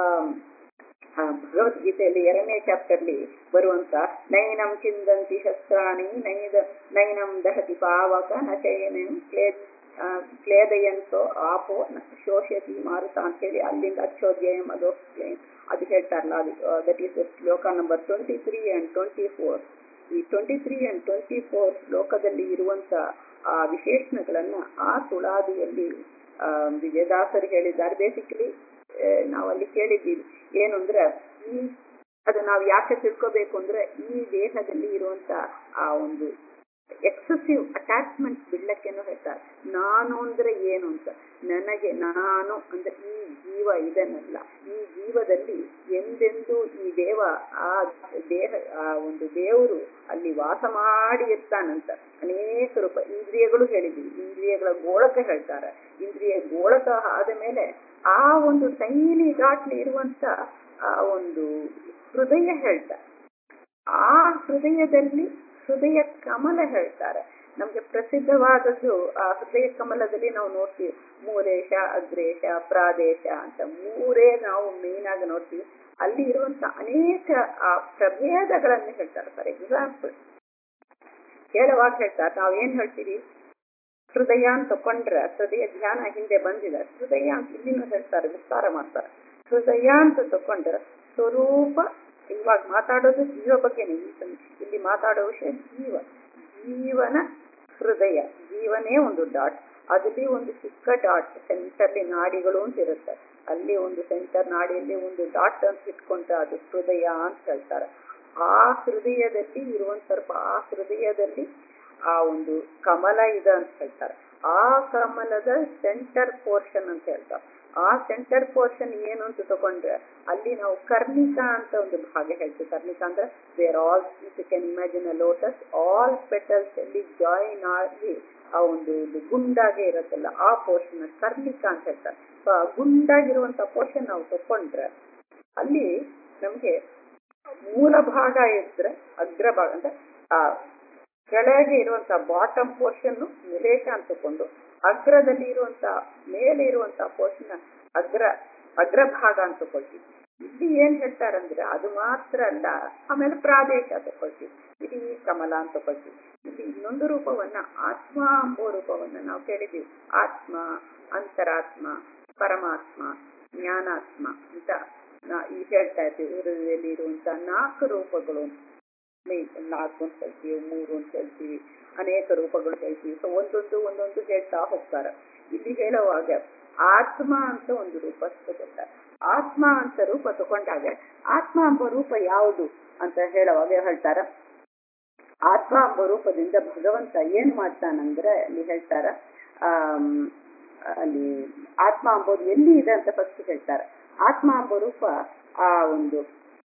ಭಗವದ್ಗೀತೆಯಲ್ಲಿ ಎರಡನೇ ಚಾಪ್ಟರ್ಲಿ ಬರುವಂತ ನೈನಂ ಚಿಂದಂತಿ ಶಸ್ತ್ರಾಣಿ ನೈದ ನೈನಂ ದಹತಿ ಪಾವಕ ನಚಯನಂ ಕ್ಲೇದ್ ಕ್ಲೇದಯಂತೋ ಆಪೋ ಶೋಷತಿ ಮಾರುತ ಅಂತ ಹೇಳಿ ಅಲ್ಲಿಂದ ಅಚ್ಚೋದ್ಯಯಂ ಅದು ಅದು ಹೇಳ್ತಾರಲ್ಲ ಅದು ದಟ್ ಈಸ್ ಶ್ಲೋಕ number twenty three and twenty four ಈ twenty three and twenty four ಶ್ಲೋಕದಲ್ಲಿ ಇರುವಂತ ಆ ವಿಶೇಷಣಗಳನ್ನ ಆ ತುಳಾದಿಯಲ್ಲಿ ವಿಜಯದಾಸರು ಹೇಳಿದ್ದಾರೆ ಬೇಸಿಕಲಿ ನಾವು ಅಲ್ಲಿ ಕೇಳಿದ್ದೀವಿ ಏನು ಅಂದ್ರೆ ಈ ಅದು ನಾವು ಯಾಕೆ ತಿಳ್ಕೋಬೇಕು ಅಂದ್ರೆ ಈ ದೇಹದಲ್ಲಿ ಇರುವಂತ ಆ ಒಂದು ಎಕ್ಸಸಿವ್ ಅಟ್ಯಾಚ್ಮೆಂಟ್ ಬಿಡ್ಲಕ್ಕೇನು ಹೇಳ್ತಾರೆ ನಾನು ಅಂದ್ರೆ ಏನು ಅಂತ ನನಗೆ ನಾನು ಅಂದ್ರೆ ಈ ಜೀವ ಇದನ್ನಲ್ಲ ಈ ಜೀವದಲ್ಲಿ ಎಂದೆಂದೂ ಈ ದೇವ ಆ ದೇಹ ಆ ಒಂದು ದೇವರು ಅಲ್ಲಿ ವಾಸ ಮಾಡಿ ಇರ್ತಾನಂತ ಅನೇಕ ರೂಪ ಇಂದ್ರಿಯಗಳು ಹೇಳಿದ್ವಿ ಇಂದ್ರಿಯಗಳ ಗೋಳಕ ಹೇಳ್ತಾರೆ ಇಂದ್ರಿಯ ಗೋಳಕ ಆದ ಮೇಲೆ ಆ ಒಂದು ಟೈನಿ ಗಾಟ್ಲಿ ಇರುವಂತ ಆ ಒಂದು ಹೃದಯ ಹೇಳ್ತಾರೆ ಆ ಹೃದಯದಲ್ಲಿ ಹೃದಯ ಕಮಲ ಹೇಳ್ತಾರೆ ನಮ್ಗೆ ಪ್ರಸಿದ್ಧವಾದದ್ದು ಆ ಹೃದಯ ಕಮಲದಲ್ಲಿ ನಾವು ನೋಡ್ತೀವಿ ಮೂಲೇಶ ಅಗ್ರೇಶ ಪ್ರಾದೇಶ ಅಂತ ಮೂರೇ ನಾವು ಮೇನ್ ಆಗಿ ನೋಡ್ತೀವಿ ಅಲ್ಲಿ ಇರುವಂತ ಅನೇಕ ಆ ಪ್ರಭೇದಗಳನ್ನು ಹೇಳ್ತಾರೆ ಫಾರ್ ಎಕ್ಸಾಂಪಲ್ ಹೇಳುವಾಗ ಹೇಳ್ತಾರೆ ನಾವು ಏನ್ ಹೇಳ್ತೀವಿ ಹೃದಯ ಅಂತ ತಕೊಂಡ್ರೆ ಹೃದಯ ಧ್ಯಾನ ಹಿಂದೆ ಬಂದಿದೆ ಹೃದಯ ಅಂತ ಇಲ್ಲಿನೂ ಹೇಳ್ತಾರೆ ವಿಸ್ತಾರ ಮಾಡ್ತಾರೆ ಹೃದಯ ಅಂತ ತಕೊಂಡ್ರೆ ಸ್ವರೂಪ ಇವಾಗ ಮಾತಾಡೋದು ಜೀವ ಬಗ್ಗೆನೇ ಇಲ್ಲಿ ಮಾತಾಡೋ ವಿಷಯ ಜೀವ ಜೀವನ ಹೃದಯ ಜೀವನೇ ಒಂದು ಡಾಟ್ ಅದಲ್ಲಿ ಒಂದು ಚಿಕ್ಕ ಡಾಟ್ ಸೆಂಟರ್ಲಿ ನಾಡಿಗಳು ಅಂತ ಇರುತ್ತೆ ಅಲ್ಲಿ ಒಂದು ಸೆಂಟರ್ ನಾಡಿಯಲ್ಲಿ ಒಂದು ಡಾಟ್ ಅಂತ ಇಟ್ಕೊಂಡ್ರೆ ಅದು ಹೃದಯ ಅಂತ ಹೇಳ್ತಾರೆ ಆ ಹೃದಯದಲ್ಲಿ ಇರುವಂತ ಸ್ವಲ್ಪ ಆ ಹೃದಯದಲ್ಲಿ ಆ ಒಂದು ಕಮಲ ಇದೆ ಅಂತ ಹೇಳ್ತಾರೆ ಆ ಕಮಲದ ಸೆಂಟರ್ ಪೋರ್ಷನ್ ಅಂತ ಹೇಳ್ತಾರೆ ಆ ಸೆಂಟರ್ ಪೋರ್ಷನ್ ಏನು ಅಂತ ತಗೊಂಡ್ರೆ ಅಲ್ಲಿ ನಾವು ಕರ್ಣಿಕಾ ಅಂತ ಒಂದು ಭಾಗ ಹೇಳ್ತೀವಿ ಕರ್ಣಿಕಾ ಅಂದ್ರೆ where all you can imagine a lotus all petals ಅಲ್ಲಿ ಜಾಯಿನ್ ಆಗಿ ಆ ಒಂದು ಗುಂಡಾಗೆ ಇರುತ್ತಲ್ಲ ಆ ಪೋರ್ಷನ್ ಕರ್ಣಿಕಾ ಅಂತ ಹೇಳ್ತಾರೆ ಸೊ ಆ ಗುಂಡಾಗಿರುವಂತ ಪೋರ್ಷನ್ ನಾವು ತಕೊಂಡ್ರೆ ಅಲ್ಲಿ ನಮ್ಗೆ ಮೂಲ ಭಾಗ ಇದ್ರೆ ಅಗ್ರ ಭಾಗ ಅಂದ್ರೆ ಆ ಕೆಳಗೆ ಇರುವಂತ ಬಾಟಮ್ ಪೋರ್ಷನ್ ನಿಲೇಶ ಅಂತ ತಕೊಂಡು ಅಗ್ರದಲ್ಲಿ ಇರುವಂತ ಮೇಲೆ ಇರುವಂತ ಪೋರ್ಷನ್ ಅಗ್ರ ಅಗ್ರಭಾಗ ಅಂತ ತಗೊಳ್ತೀವಿ ಇಲ್ಲಿ ಏನ್ ಹೇಳ್ತಾರಂದ್ರೆ ಅದು ಮಾತ್ರ ಅಲ್ಲ ಆಮೇಲೆ ಪ್ರಾದೇಶ ತಗೊಳ್ತೀವಿ ಇಲ್ಲಿ ಕಮಲ ಅಂತ ತಗೊಳ್ತೀವಿ ಇಲ್ಲಿ ಇನ್ನೊಂದು ರೂಪವನ್ನ ಆತ್ಮ ಎಂಬೋ ರೂಪವನ್ನ ನಾವು ಕೇಳಿದೀವಿ ಆತ್ಮ ಅಂತರಾತ್ಮ ಪರಮಾತ್ಮ ಜ್ಞಾನಾತ್ಮ ಅಂತ ಈ ಹೇಳ್ತಾ ಇರ್ತೀವಿ ಹೃದಯದಲ್ಲಿ ಇರುವಂತ ನಾಲ್ಕು ರೂಪಗಳು ನಾಲ್ಕು ಅಂತ ಹೇಳ್ತೀವಿ ಮೂರು ಅಂತ ಹೇಳ್ತೀವಿ ಅನೇಕ ರೂಪಗಳು ಹೇಳ್ತೀವಿ ಸೊ ಒಂದೊಂದು ಒಂದೊಂದು ಹೇಳ್ತಾ ಹೋಗ್ತಾರೆ ಇಲ್ಲಿ ಹೇಳುವಾಗ ಆತ್ಮ ಅಂತ ಒಂದು ರೂಪ ತಗೊಂಡಾಗ ಆತ್ಮ ಅಂತ ರೂಪ ತಗೊಂಡಾಗ ಆತ್ಮ ಎಂಬ ರೂಪ ಯಾವುದು ಅಂತ ಹೇಳುವಾಗ ಹೇಳ್ತಾರ ಆತ್ಮ ಎಂಬ ರೂಪದಿಂದ ಭಗವಂತ ಏನ್ ಮಾಡ್ತಾನಂದ್ರೆ ಅಲ್ಲಿ ಹೇಳ್ತಾರ ಆ ಅಲ್ಲಿ ಆತ್ಮ ಅಂಬೋದು ಎಲ್ಲಿ ಇದೆ ಅಂತ ಫಸ್ಟ್ ಹೇಳ್ತಾರೆ ಆತ್ಮ ಎಂಬ ರೂಪ ಆ ಒಂದು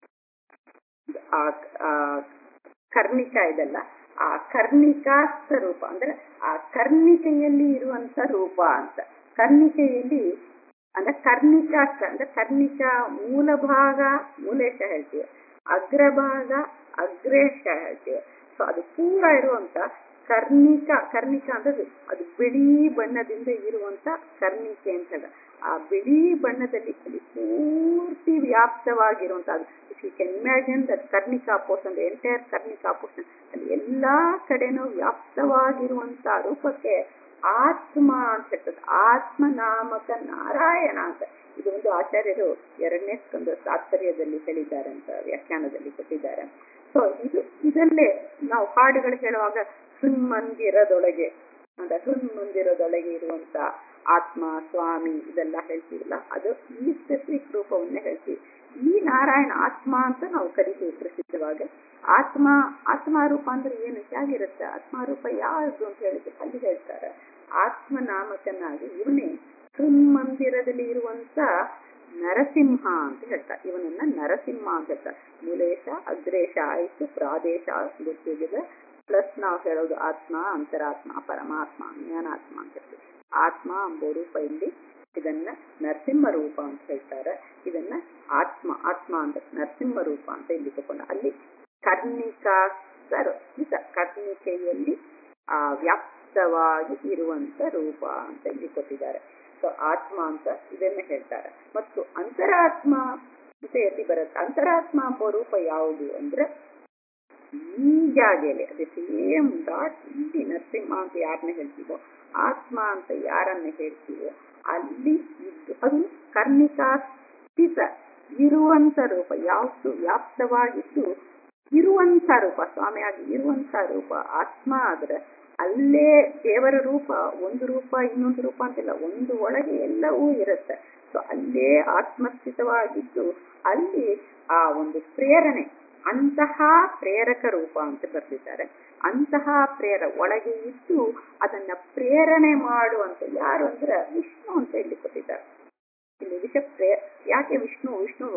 ಆ ಆ ಕರ್ಣಿಕ ಇದಲ್ಲ ಆ ಕರ್ಣಿಕಾ ಸ್ವರೂಪ ಅಂದ್ರೆ ಆ ಕರ್ಣಿಕೆಯಲ್ಲಿ ಇರುವಂತ ರೂಪ ಅಂತ ಕರ್ಣಿಕೆಯಲ್ಲಿ ಅಂದ್ರೆ ಕರ್ಣಿಕಾ ಅಂದ್ರೆ ಕರ್ಣಿಕಾ ಮೂಲ ಭಾಗ ಮೂಲೇಶ ಹೇಳ್ತೀವಿ ಅಗ್ರಭಾಗ ಅಗ್ರೇಶ ಹೇಳ್ತೀವಿ ಸೊ ಅದು ಪೂರ ಇರುವಂತ ಕರ್ಣಿಕ ಕರ್ಣಿಕ ಅಂದ್ರೆ ಅದು ಬಿಳಿ ಬಣ್ಣದಿಂದ ಇರುವಂತ ಕರ್ಣಿಕೆ ಅಂತ ಹೇಳ ಆ ಬಿಳಿ ಬಣ್ಣದಲ್ಲಿ ಅಲ್ಲಿ ಪೂರ್ತಿ ವ್ಯಾಪ್ತವಾಗಿರುವಂತ if you can imagine that ಕರ್ಣಿಕಾ ಪೋರ್ಷನ್ ಎಂಟೈರ್ ಕರ್ಣಿಕಾ ಪೋರ್ಷನ್ ಅಲ್ಲಿ ಎಲ್ಲಾ ಕಡೆನೂ ವ್ಯಾಪ್ತವಾಗಿರುವಂತ ರೂಪಕ್ಕೆ ಆತ್ಮ ಅಂತ ಹೇಳ್ತದೆ ಆತ್ಮ ನಾಮಕ ನಾರಾಯಣ ಅಂತ ಇದು ಒಂದು ಆಚಾರ್ಯರು ಎರಡನೇ ಸ್ಕಂದ ತಾತ್ಪರ್ಯದಲ್ಲಿ ಹೇಳಿದ್ದಾರೆ ಅಂತ ವ್ಯಾಖ್ಯಾನದಲ್ಲಿ ಕೊಟ್ಟಿದ್ದಾರೆ ಸೊ ಇದು ಇದಲ್ಲೇ ನಾವು ಹಾಡುಗಳು ಹೇಳುವಾಗ ಹೃನ್ಮಂದಿರದೊಳಗೆ ಅಂದ್ರೆ ಹೃನ್ಮಂದಿರದೊಳಗೆ ಇರುವಂತ ಆತ್ಮ ಸ್ವಾಮಿ ಇದೆಲ್ಲ ಹೇಳ್ತೀವಲ್ಲ ಅದು ಈ ಸ್ಪೆಸಿಫಿಕ್ ರೂಪವನ್ನೇ ಹೇಳ್ತೀವಿ ಈ ನಾರಾಯಣ ಆತ್ಮ ಅಂತ ನಾವು ಕರಿತೀವಿ ಪ್ರಸಿದ್ಧವಾಗಿ ಆತ್ಮ ಆತ್ಮಾರೂಪ ಅಂದ್ರೆ ಏನು ಹೇಗಿರುತ್ತೆ ಆತ್ಮಾರೂಪ ಯಾವುದು ಅಂತ ಹೇಳಿದ್ರೆ ಅಲ್ಲಿ ಹೇಳ್ತಾರೆ ಆತ್ಮನಾಮಕನಾಗಿ ಇವನೇ ಹೃನ್ಮಂದಿರದಲ್ಲಿ ಇರುವಂತ ನರಸಿಂಹ ಅಂತ ಹೇಳ್ತಾರೆ ಇವನನ್ನ ನರಸಿಂಹ ಅಂತ ಹೇಳ್ತಾರೆ ಮೂಲೇಶ ಅಗ್ರೇಶ ಆಯ್ತು ಪ್ರಾದೇಶ ಗೊತ್ತಿದೆ ಪ್ಲಸ್ ನಾವು ಹೇಳೋದು ಆತ್ಮ ಅಂತರಾತ್ಮ ಪರಮಾತ್ಮ ಜ್ಞಾನಾತ್ಮ ಅಂತ ಹೇಳ್ತೀವಿ ಆತ್ಮ ಎಂಬ ರೂಪ ಇಲ್ಲಿ ಇದನ್ನ ನರಸಿಂಹ ರೂಪ ಅಂತ ಹೇಳ್ತಾರೆ ಇದನ್ನ ಆತ್ಮ ಆತ್ಮ ಅಂತ ನರಸಿಂಹ ರೂಪ ಅಂತ ಇಲ್ಲಿ ತಗೊಂಡ ಅಲ್ಲಿ ಕರ್ಣಿಕಾ ಸರ್ ಕರ್ಣಿಕೆಯಲ್ಲಿ ಆ ವ್ಯಾಪ್ತವಾಗಿ ಇರುವಂತ ರೂಪ ಅಂತ ಇಲ್ಲಿ ಕೊಟ್ಟಿದ್ದಾರೆ ಸೊ ಆತ್ಮ ಅಂತ ಇದನ್ನ ಹೇಳ್ತಾರೆ ಮತ್ತು ಅಂತರಾತ್ಮ ಅಂತ ಎಲ್ಲಿ ಬರುತ್ತೆ ಅಂತರಾತ್ಮ ಎಂಬ ರೂಪ ಯಾವುದು ಅಂದ್ರೆ ಈ ಜಾಗೆಯಲ್ಲಿ ಅದೇ ಸೇಮ್ ಡಾಟ್ ಇಲ್ಲಿ ನರಸಿಂಹ ಅಂತ ಯಾರನ್ನ ಹೇಳ್ತೀವೋ ಆತ್ಮ ಅಂತ ಯಾರನ್ನ ಹೇಳ್ತೀವೋ ಅಲ್ಲಿ ಇದ್ದು ಅದು ಕರ್ಣಿಕಾ ಸ್ಥಿತ ಇರುವಂತ ರೂಪ ಯಾವುದು ವ್ಯಾಪ್ತವಾಗಿದ್ದು ಇರುವಂತ ರೂಪ ಸ್ವಾಮಿಯಾಗಿ ಇರುವಂತ ರೂಪ ಆತ್ಮ ಆದ್ರೆ ಅಲ್ಲೇ ದೇವರ ರೂಪ ಒಂದು ರೂಪ ಇನ್ನೊಂದು ರೂಪ ಅಂತಿಲ್ಲ ಒಂದು ಒಳಗೆ ಎಲ್ಲವೂ ಇರುತ್ತೆ ಸೊ ಅಲ್ಲೇ ಆತ್ಮಸ್ಥಿತವಾಗಿದ್ದು ಅಲ್ಲಿ ಆ ಒಂದು ಪ್ರೇರಣೆ ಅಂತಹ ಪ್ರೇರಕ ರೂಪ ಅಂತ ಬರ್ತಿದ್ದಾರೆ ಅಂತಹ ಪ್ರೇರ ಒಳಗೆ ಇದ್ದು ಅದನ್ನ ಪ್ರೇರಣೆ ಮಾಡುವಂತ ಯಾರು ಅಂದ್ರೆ ವಿಷ್ಣು ಅಂತ ಇಲ್ಲಿ ಕೊಟ್ಟಿದ್ದಾರೆ ಇಲ್ಲಿ ವಿಷ ಪ್ರೇ ಯಾಕೆ ವಿಷ್ಣು ವಿಷ್ಣು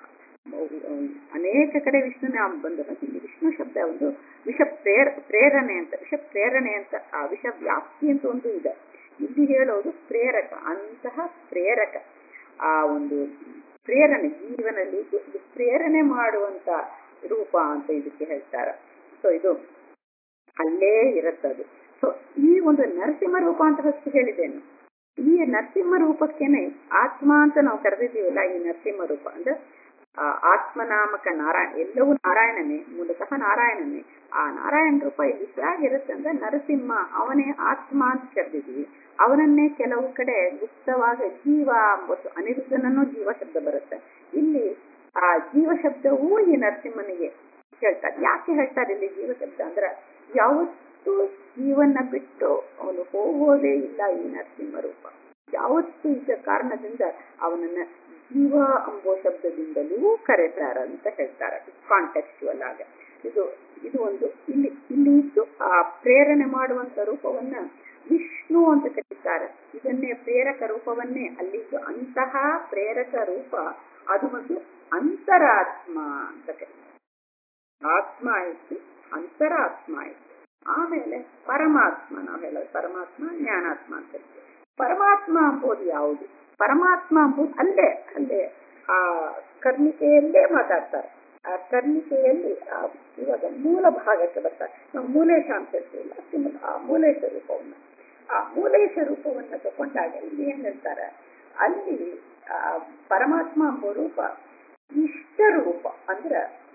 ಅನೇಕ ಕಡೆ ವಿಷ್ಣು ನಾಮ ಬಂದರು ಇಲ್ಲಿ ವಿಷ್ಣು ಶಬ್ದ ಒಂದು ವಿಷ ಪ್ರೇರ ಪ್ರೇರಣೆ ಅಂತ ವಿಷ ಪ್ರೇರಣೆ ಅಂತ ಆ ವಿಷ ವ್ಯಾಪ್ತಿ ಅಂತ ಒಂದು ಇದೆ ಇಲ್ಲಿ ಹೇಳೋದು ಪ್ರೇರಕ ಅಂತಹ ಪ್ರೇರಕ ಆ ಒಂದು ಪ್ರೇರಣೆ ಜೀವನಲ್ಲಿ ಪ್ರೇರಣೆ ಮಾಡುವಂತ ರೂಪ ಅಂತ ಇದಕ್ಕೆ ಹೇಳ್ತಾರೆ ಸೊ ಇದು ಅಲ್ಲೇ ಇರುತ್ತದು ಸೊ ಈ ಒಂದು ನರಸಿಂಹ ರೂಪ ಅಂತ ಫಸ್ಟ್ ಹೇಳಿದ್ದೇನು ಈ ನರಸಿಂಹ ರೂಪಕ್ಕೇನೆ ಆತ್ಮ ಅಂತ ನಾವು ಕರೆದಿದ್ದೀವಲ್ಲ ಈ ನರಸಿಂಹ ರೂಪ ಅಂದ್ರೆ ಆತ್ಮನಾಮಕ ನಾರಾಯಣ ಎಲ್ಲವೂ ನಾರಾಯಣನೇ ಮೂಲತಃ ನಾರಾಯಣನೇ ಆ ನಾರಾಯಣ ರೂಪ ಇಲ್ಲಿ ಹೇಗಿರುತ್ತೆ ಅಂದ್ರೆ ನರಸಿಂಹ ಅವನೇ ಆತ್ಮ ಅಂತ ಕರೆದಿದ್ದೀವಿ ಅವನನ್ನೇ ಕೆಲವು ಕಡೆ ಗುಪ್ತವಾಗ ಜೀವ ಎಂಬತ್ತು ಅನಿರುದ್ಧನನ್ನೂ ಜೀವ ಶಬ್ದ ಬರುತ್ತೆ ಇಲ್ಲಿ ಆ ಜೀವ ಶಬ್ದವೂ ಈ ನರಸಿಂಹನಿಗೆ ಹೇಳ್ತಾರೆ ಯಾಕೆ ಹೇಳ್ತಾರೆ ಇಲ್ಲಿ ಜೀವ ಶಬ್ದ ಅಂದ್ರೆ ಯಾವತ್ತೂ ಜೀವನ ಬಿಟ್ಟು ಅವನು ಹೋಗೋದೇ ಇಲ್ಲ ಈ ನರಸಿಂಹ ರೂಪ ಯಾವತ್ತೂ ಇದ್ದ ಕಾರಣದಿಂದ ಅವನನ್ನ ಜೀವ ಎಂಬೋ ಶಬ್ದದಿಂದಲೂ ಕರೆತಾರ ಅಂತ ಹೇಳ್ತಾರೆ ಕಾಂಟೆಕ್ಸ್ಟುವಲ್ ಆಗ ಇದು ಇದು ಒಂದು ಇಲ್ಲಿ ಇಲ್ಲಿ ಇದ್ದು ಆ ಪ್ರೇರಣೆ ಮಾಡುವಂತ ರೂಪವನ್ನ ವಿಷ್ಣು ಅಂತ ಕರೀತಾರೆ ಇದನ್ನೇ ಪ್ರೇರಕ ರೂಪವನ್ನೇ ಅಲ್ಲಿದ್ದು ಅಂತಹ ಪ್ರೇರಕ ರೂಪ ಅದು ಒಂದು ಅಂತರಾತ್ಮ ಅಂತ ಕರೀತಾರೆ ಆತ್ಮ ಆಯ್ತು ಅಂತರಾತ್ಮ ಆಯ್ತು ಆಮೇಲೆ ಪರಮಾತ್ಮ ನಾವು ಹೇಳೋದು ಪರಮಾತ್ಮ ಜ್ಞಾನಾತ್ಮ ಅಂತ ಹೇಳ್ತೀವಿ ಪರಮಾತ್ಮ ಅಂಬೋದು ಯಾವುದು ಪರಮಾತ್ಮ ಅಂಬುದು ಅಲ್ಲೇ ಅಲ್ಲೇ ಆ ಕರ್ಣಿಕೆಯಲ್ಲೇ ಮಾತಾಡ್ತಾರೆ ಆ ಕರ್ಣಿಕೆಯಲ್ಲಿ ಇವಾಗ ಮೂಲ ಭಾಗಕ್ಕೆ ಬರ್ತಾರೆ ನಾವು ಮೂಲೇಶ ಅಂತ ಹೇಳ್ತೀವಲ್ಲ ಆ ಮೂಲೇಶ ರೂಪವನ್ನ ಆ ಮೂಲೇಶ ರೂಪವನ್ನ ತಗೊಂಡಾಗ ಇಲ್ಲಿ ಏನ್ ಹೇಳ್ತಾರೆ ಅಲ್ಲಿ ಆ ಪರಮಾತ್ಮ ಎಂಬ ರೂಪ ಇಷ್ಟ ರೂಪ ಅಂದ್ರ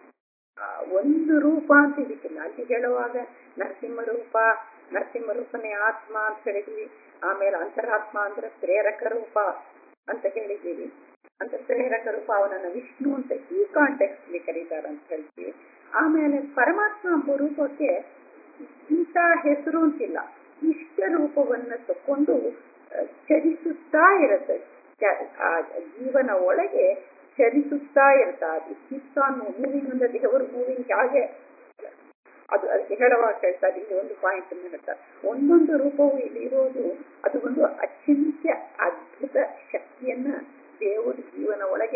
ಒಂದು ರೂಪ ಅಂತ ಇದಕ್ಕಿಲ್ಲ ಅಲ್ಲಿ ಹೇಳುವಾಗ ನರಸಿಂಹ ರೂಪ ನರಸಿಂಹ ರೂಪನೇ ಆತ್ಮ ಅಂತ ಹೇಳಿದ್ವಿ ಆಮೇಲೆ ಅಂತರಾತ್ಮ ಅಂದ್ರೆ ಪ್ರೇರಕ ರೂಪ ಅಂತ ಹೇಳಿದ್ದೀವಿ ಅಂತ ಪ್ರೇರಕ ರೂಪ ಅವನನ್ನ ವಿಷ್ಣು ಅಂತ ಈ ಕಾಂಟೆಕ್ಸ್ಟ್ ಕರೀತಾರೆ ಅಂತ ಹೇಳ್ತೀವಿ ಆಮೇಲೆ ಪರಮಾತ್ಮ ಎಂಬ ರೂಪಕ್ಕೆ ಇಂಥ ಹೆಸರು ಅಂತಿಲ್ಲ ಇಷ್ಟ ರೂಪವನ್ನ ತಕೊಂಡು ಚರಿಸುತ್ತಾ ಇರುತ್ತೆ ಆ ಜೀವನ ಒಳಗೆ ಚಲಿಸುತ್ತಾ ಇರ್ತಾರೆ ಕೀಪ್ಸ್ ಆನ್ ಮೂವಿಂಗ್ ಅಂದ್ರೆ ದೇವರು ಮೂವಿಂಗ್ ಹಾಗೆ ಅದು ಅದಕ್ಕೆ ಹೇಳುವಾಗ ಹೇಳ್ತಾರೆ ಇಲ್ಲಿ ಒಂದು ಪಾಯಿಂಟ್ ಅನ್ನು ಹೇಳ್ತಾರೆ ಒಂದೊಂದು ರೂಪವು ಇಲ್ಲಿ ಇರೋದು ಅದು ಒಂದು ಅಚಿಂತ್ಯ ಅದ್ಭುತ ಶಕ್ತಿಯನ್ನ ದೇವರು ಜೀವನ ಒಳಗೆ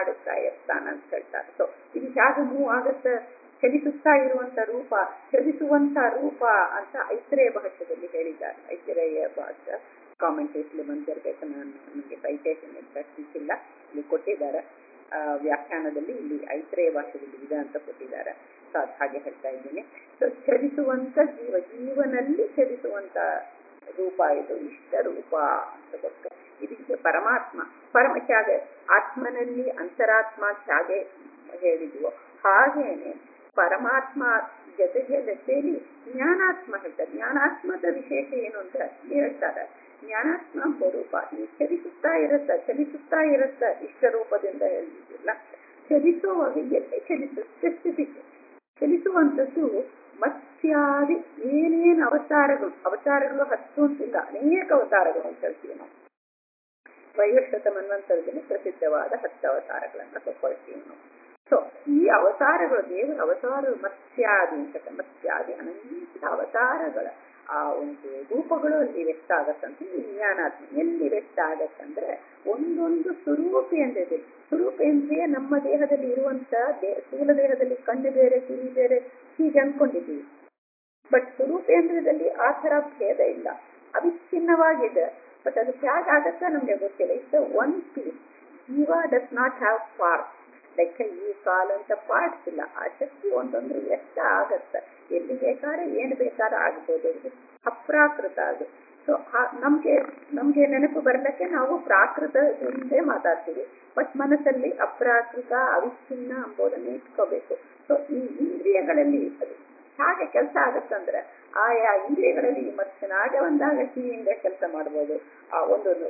ಮಾಡುತ್ತಾ ಇರ್ತಾನ ಅಂತ ಹೇಳ್ತಾರೆ ಸೊ ಇದು ಹೇಗೆ ಮೂವ್ ಆಗತ್ತ ಚಲಿಸುತ್ತಾ ಇರುವಂತ ರೂಪ ಚಲಿಸುವಂತ ರೂಪ ಅಂತ ಐತ್ರೇಯ ಭಾಷೆಯಲ್ಲಿ ಹೇಳಿದ್ದಾರೆ ಐತ್ರೇಯ ಭಾಷೆ ಕಾಮೆಂಟೇಷನ್ ಬಂದಿರಬೇಕು ನಾನು ನನಗೆ ಸೈಟೇಷನ್ ಎಕ್ಸಾಕ್ಟ್ ಸಿಕ್ಕಿಲ್ಲ ಇಲ್ಲಿ ಕೊಟ್ಟಿದ್ದಾರೆ ವ್ಯಾಖ್ಯಾನದಲ್ಲಿ ಇಲ್ಲಿ ಐತ್ರೇಯ ಭಾಷೆಯಲ್ಲಿ ಇದೆ ಅಂತ ಕೊಟ್ಟಿದ್ದಾರೆ ಸೊ ಅದು ಹಾಗೆ ಹೇಳ್ತಾ ಇದ್ದೀನಿ ಸೊ ಚಲಿಸುವಂತ ಜೀವ ಜೀವನಲ್ಲಿ ಚಲಿಸುವಂತ ರೂಪ ಇದು ಇಷ್ಟ ರೂಪ ಅಂತ ಗೊತ್ತು ಇದಕ್ಕೆ ಪರಮಾತ್ಮ ಪರಮ ತ್ಯಾಗ ಆತ್ಮನಲ್ಲಿ ಅಂತರಾತ್ಮ ತ್ಯಾಗೆ ಹೇಳಿದ್ವು ಹಾಗೇನೆ ಪರಮಾತ್ಮ ಜೊತೆಗೆ ಜೊತೆಯಲ್ಲಿ ಜ್ಞಾನಾತ್ಮ ಹೇಳ್ತಾರೆ ಜ್ಞಾನಾತ್ಮದ ವಿಶೇಷ ಏನು ಅಂತ ಹೇಳ್ತಾರೆ ಜ್ಞಾನಾತ್ಮ ಸ್ವರೂಪ ಈ ಚಲಿಸುತ್ತಾ ಇರುತ್ತ ಚಲಿಸುತ್ತಾ ಇರುತ್ತ ಇಷ್ಟ ರೂಪದಿಂದ ಹೇಳಿದಿಲ್ಲ ಚಲಿಸುವಾಗ ಎಲ್ಲಿ ಚಲಿಸುತ್ತೆ ಸ್ಪೆಸಿಫಿಕ್ ಚಲಿಸುವಂಥದ್ದು ಮತ್ಸ್ಯಾದಿ ಏನೇನು ಅವತಾರಗಳು ಅವತಾರಗಳು ಹತ್ತು ಅಂತಿಲ್ಲ ಅನೇಕ ಅವತಾರಗಳು ಅಂತ ಹೇಳ್ತೀವಿ ನಾವು ವೈವಶ್ವತ ಮನ್ವಂತರದಲ್ಲಿ ಪ್ರಸಿದ್ಧವಾದ ಹತ್ತು ಅವತಾರಗಳನ್ನ ತಗೊಳ್ತೀವಿ ನಾವು ಸೊ ಈ ಅವತಾರಗಳು ದೇವರ ಅವತಾರ ಮತ್ಸ್ಯಾದಿ ಅಂತ ಮತ್ಸ್ಯಾದಿ ಅನಂತ ಅವತಾರಗಳ ಆ ಒಂದು ರೂಪಗಳು ಅಲ್ಲಿ ವ್ಯಕ್ತ ಆಗತ್ತಂತೆ ಈ ಜ್ಞಾನಾತ್ಮ ಎಲ್ಲಿ ವ್ಯಕ್ತ ಆಗತ್ತಂದ್ರೆ ಒಂದೊಂದು ಸ್ವರೂಪೇಂದ್ರಿಯ ಸ್ವರೂಪೇಂದ್ರಿಯ ನಮ್ಮ ದೇಹದಲ್ಲಿ ಇರುವಂತ ದೇ ಸ್ಥೂಲ ದೇಹದಲ್ಲಿ ಕಣ್ಣು ಬೇರೆ ಕಿವಿ ಬೇರೆ ಹೀಗೆ ಅನ್ಕೊಂಡಿದ್ದೀವಿ ಬಟ್ ಸ್ವರೂಪೇಂದ್ರದಲ್ಲಿ ಆ ತರ ಭೇದ ಇಲ್ಲ ಅವಿಚ್ಛಿನ್ನವಾಗಿದೆ ಬಟ್ ಅದು ತ್ಯಾಗ ಆಗತ್ತ ನಮ್ಗೆ ಗೊತ್ತಿಲ್ಲ ಇಟ್ಸ್ ಒನ್ ಪೀಸ್ ಜೀವ does not have part like ಈ ಕಾಲ ಅಂತ ಪಾರ್ಟ್ಸ್ ಇಲ್ಲ ಆ ಶಕ್ತಿ ಒಂದೊಂದು ವ್ಯಕ್ತ ಆಗತ್ತ ಎಲ್ಲಿ ಬೇಕಾದ್ರೆ ಏನು ಬೇಕಾದ್ರೆ ಆಗ್ಬೋದು ಇದು ಅಪ್ರಾಕೃತ ಅದು ಸೊ ನಮ್ಗೆ ನಮ್ಗೆ ನೆನಪು ಬರ್ಲಿಕ್ಕೆ ನಾವು ಪ್ರಾಕೃತದಿಂದೇ ಮಾತಾಡ್ತೀವಿ ಬಟ್ ಮನಸ್ಸಲ್ಲಿ ಅಪ್ರಾಕೃತ ಅವಿಚ್ಛಿನ್ನ ಎಂಬುದನ್ನು ಇಟ್ಕೋಬೇಕು ಸೊ ಈ ಇಂದ್ರಿಯಗಳಲ್ಲಿ ಅದು ಹಾಗೆ ಕೆಲಸ ಆಗತ್ತಂದ್ರೆ ಆಯಾ ಇಂದ್ರಿಯಗಳಲ್ಲಿ ಮತ್ತೆ ನಾಗ ಒಂದಾಗ ಕಿವಿಯಿಂದ ಕೆಲಸ ಮಾಡ್ಬೋದು ಆ ಒಂದೊಂದು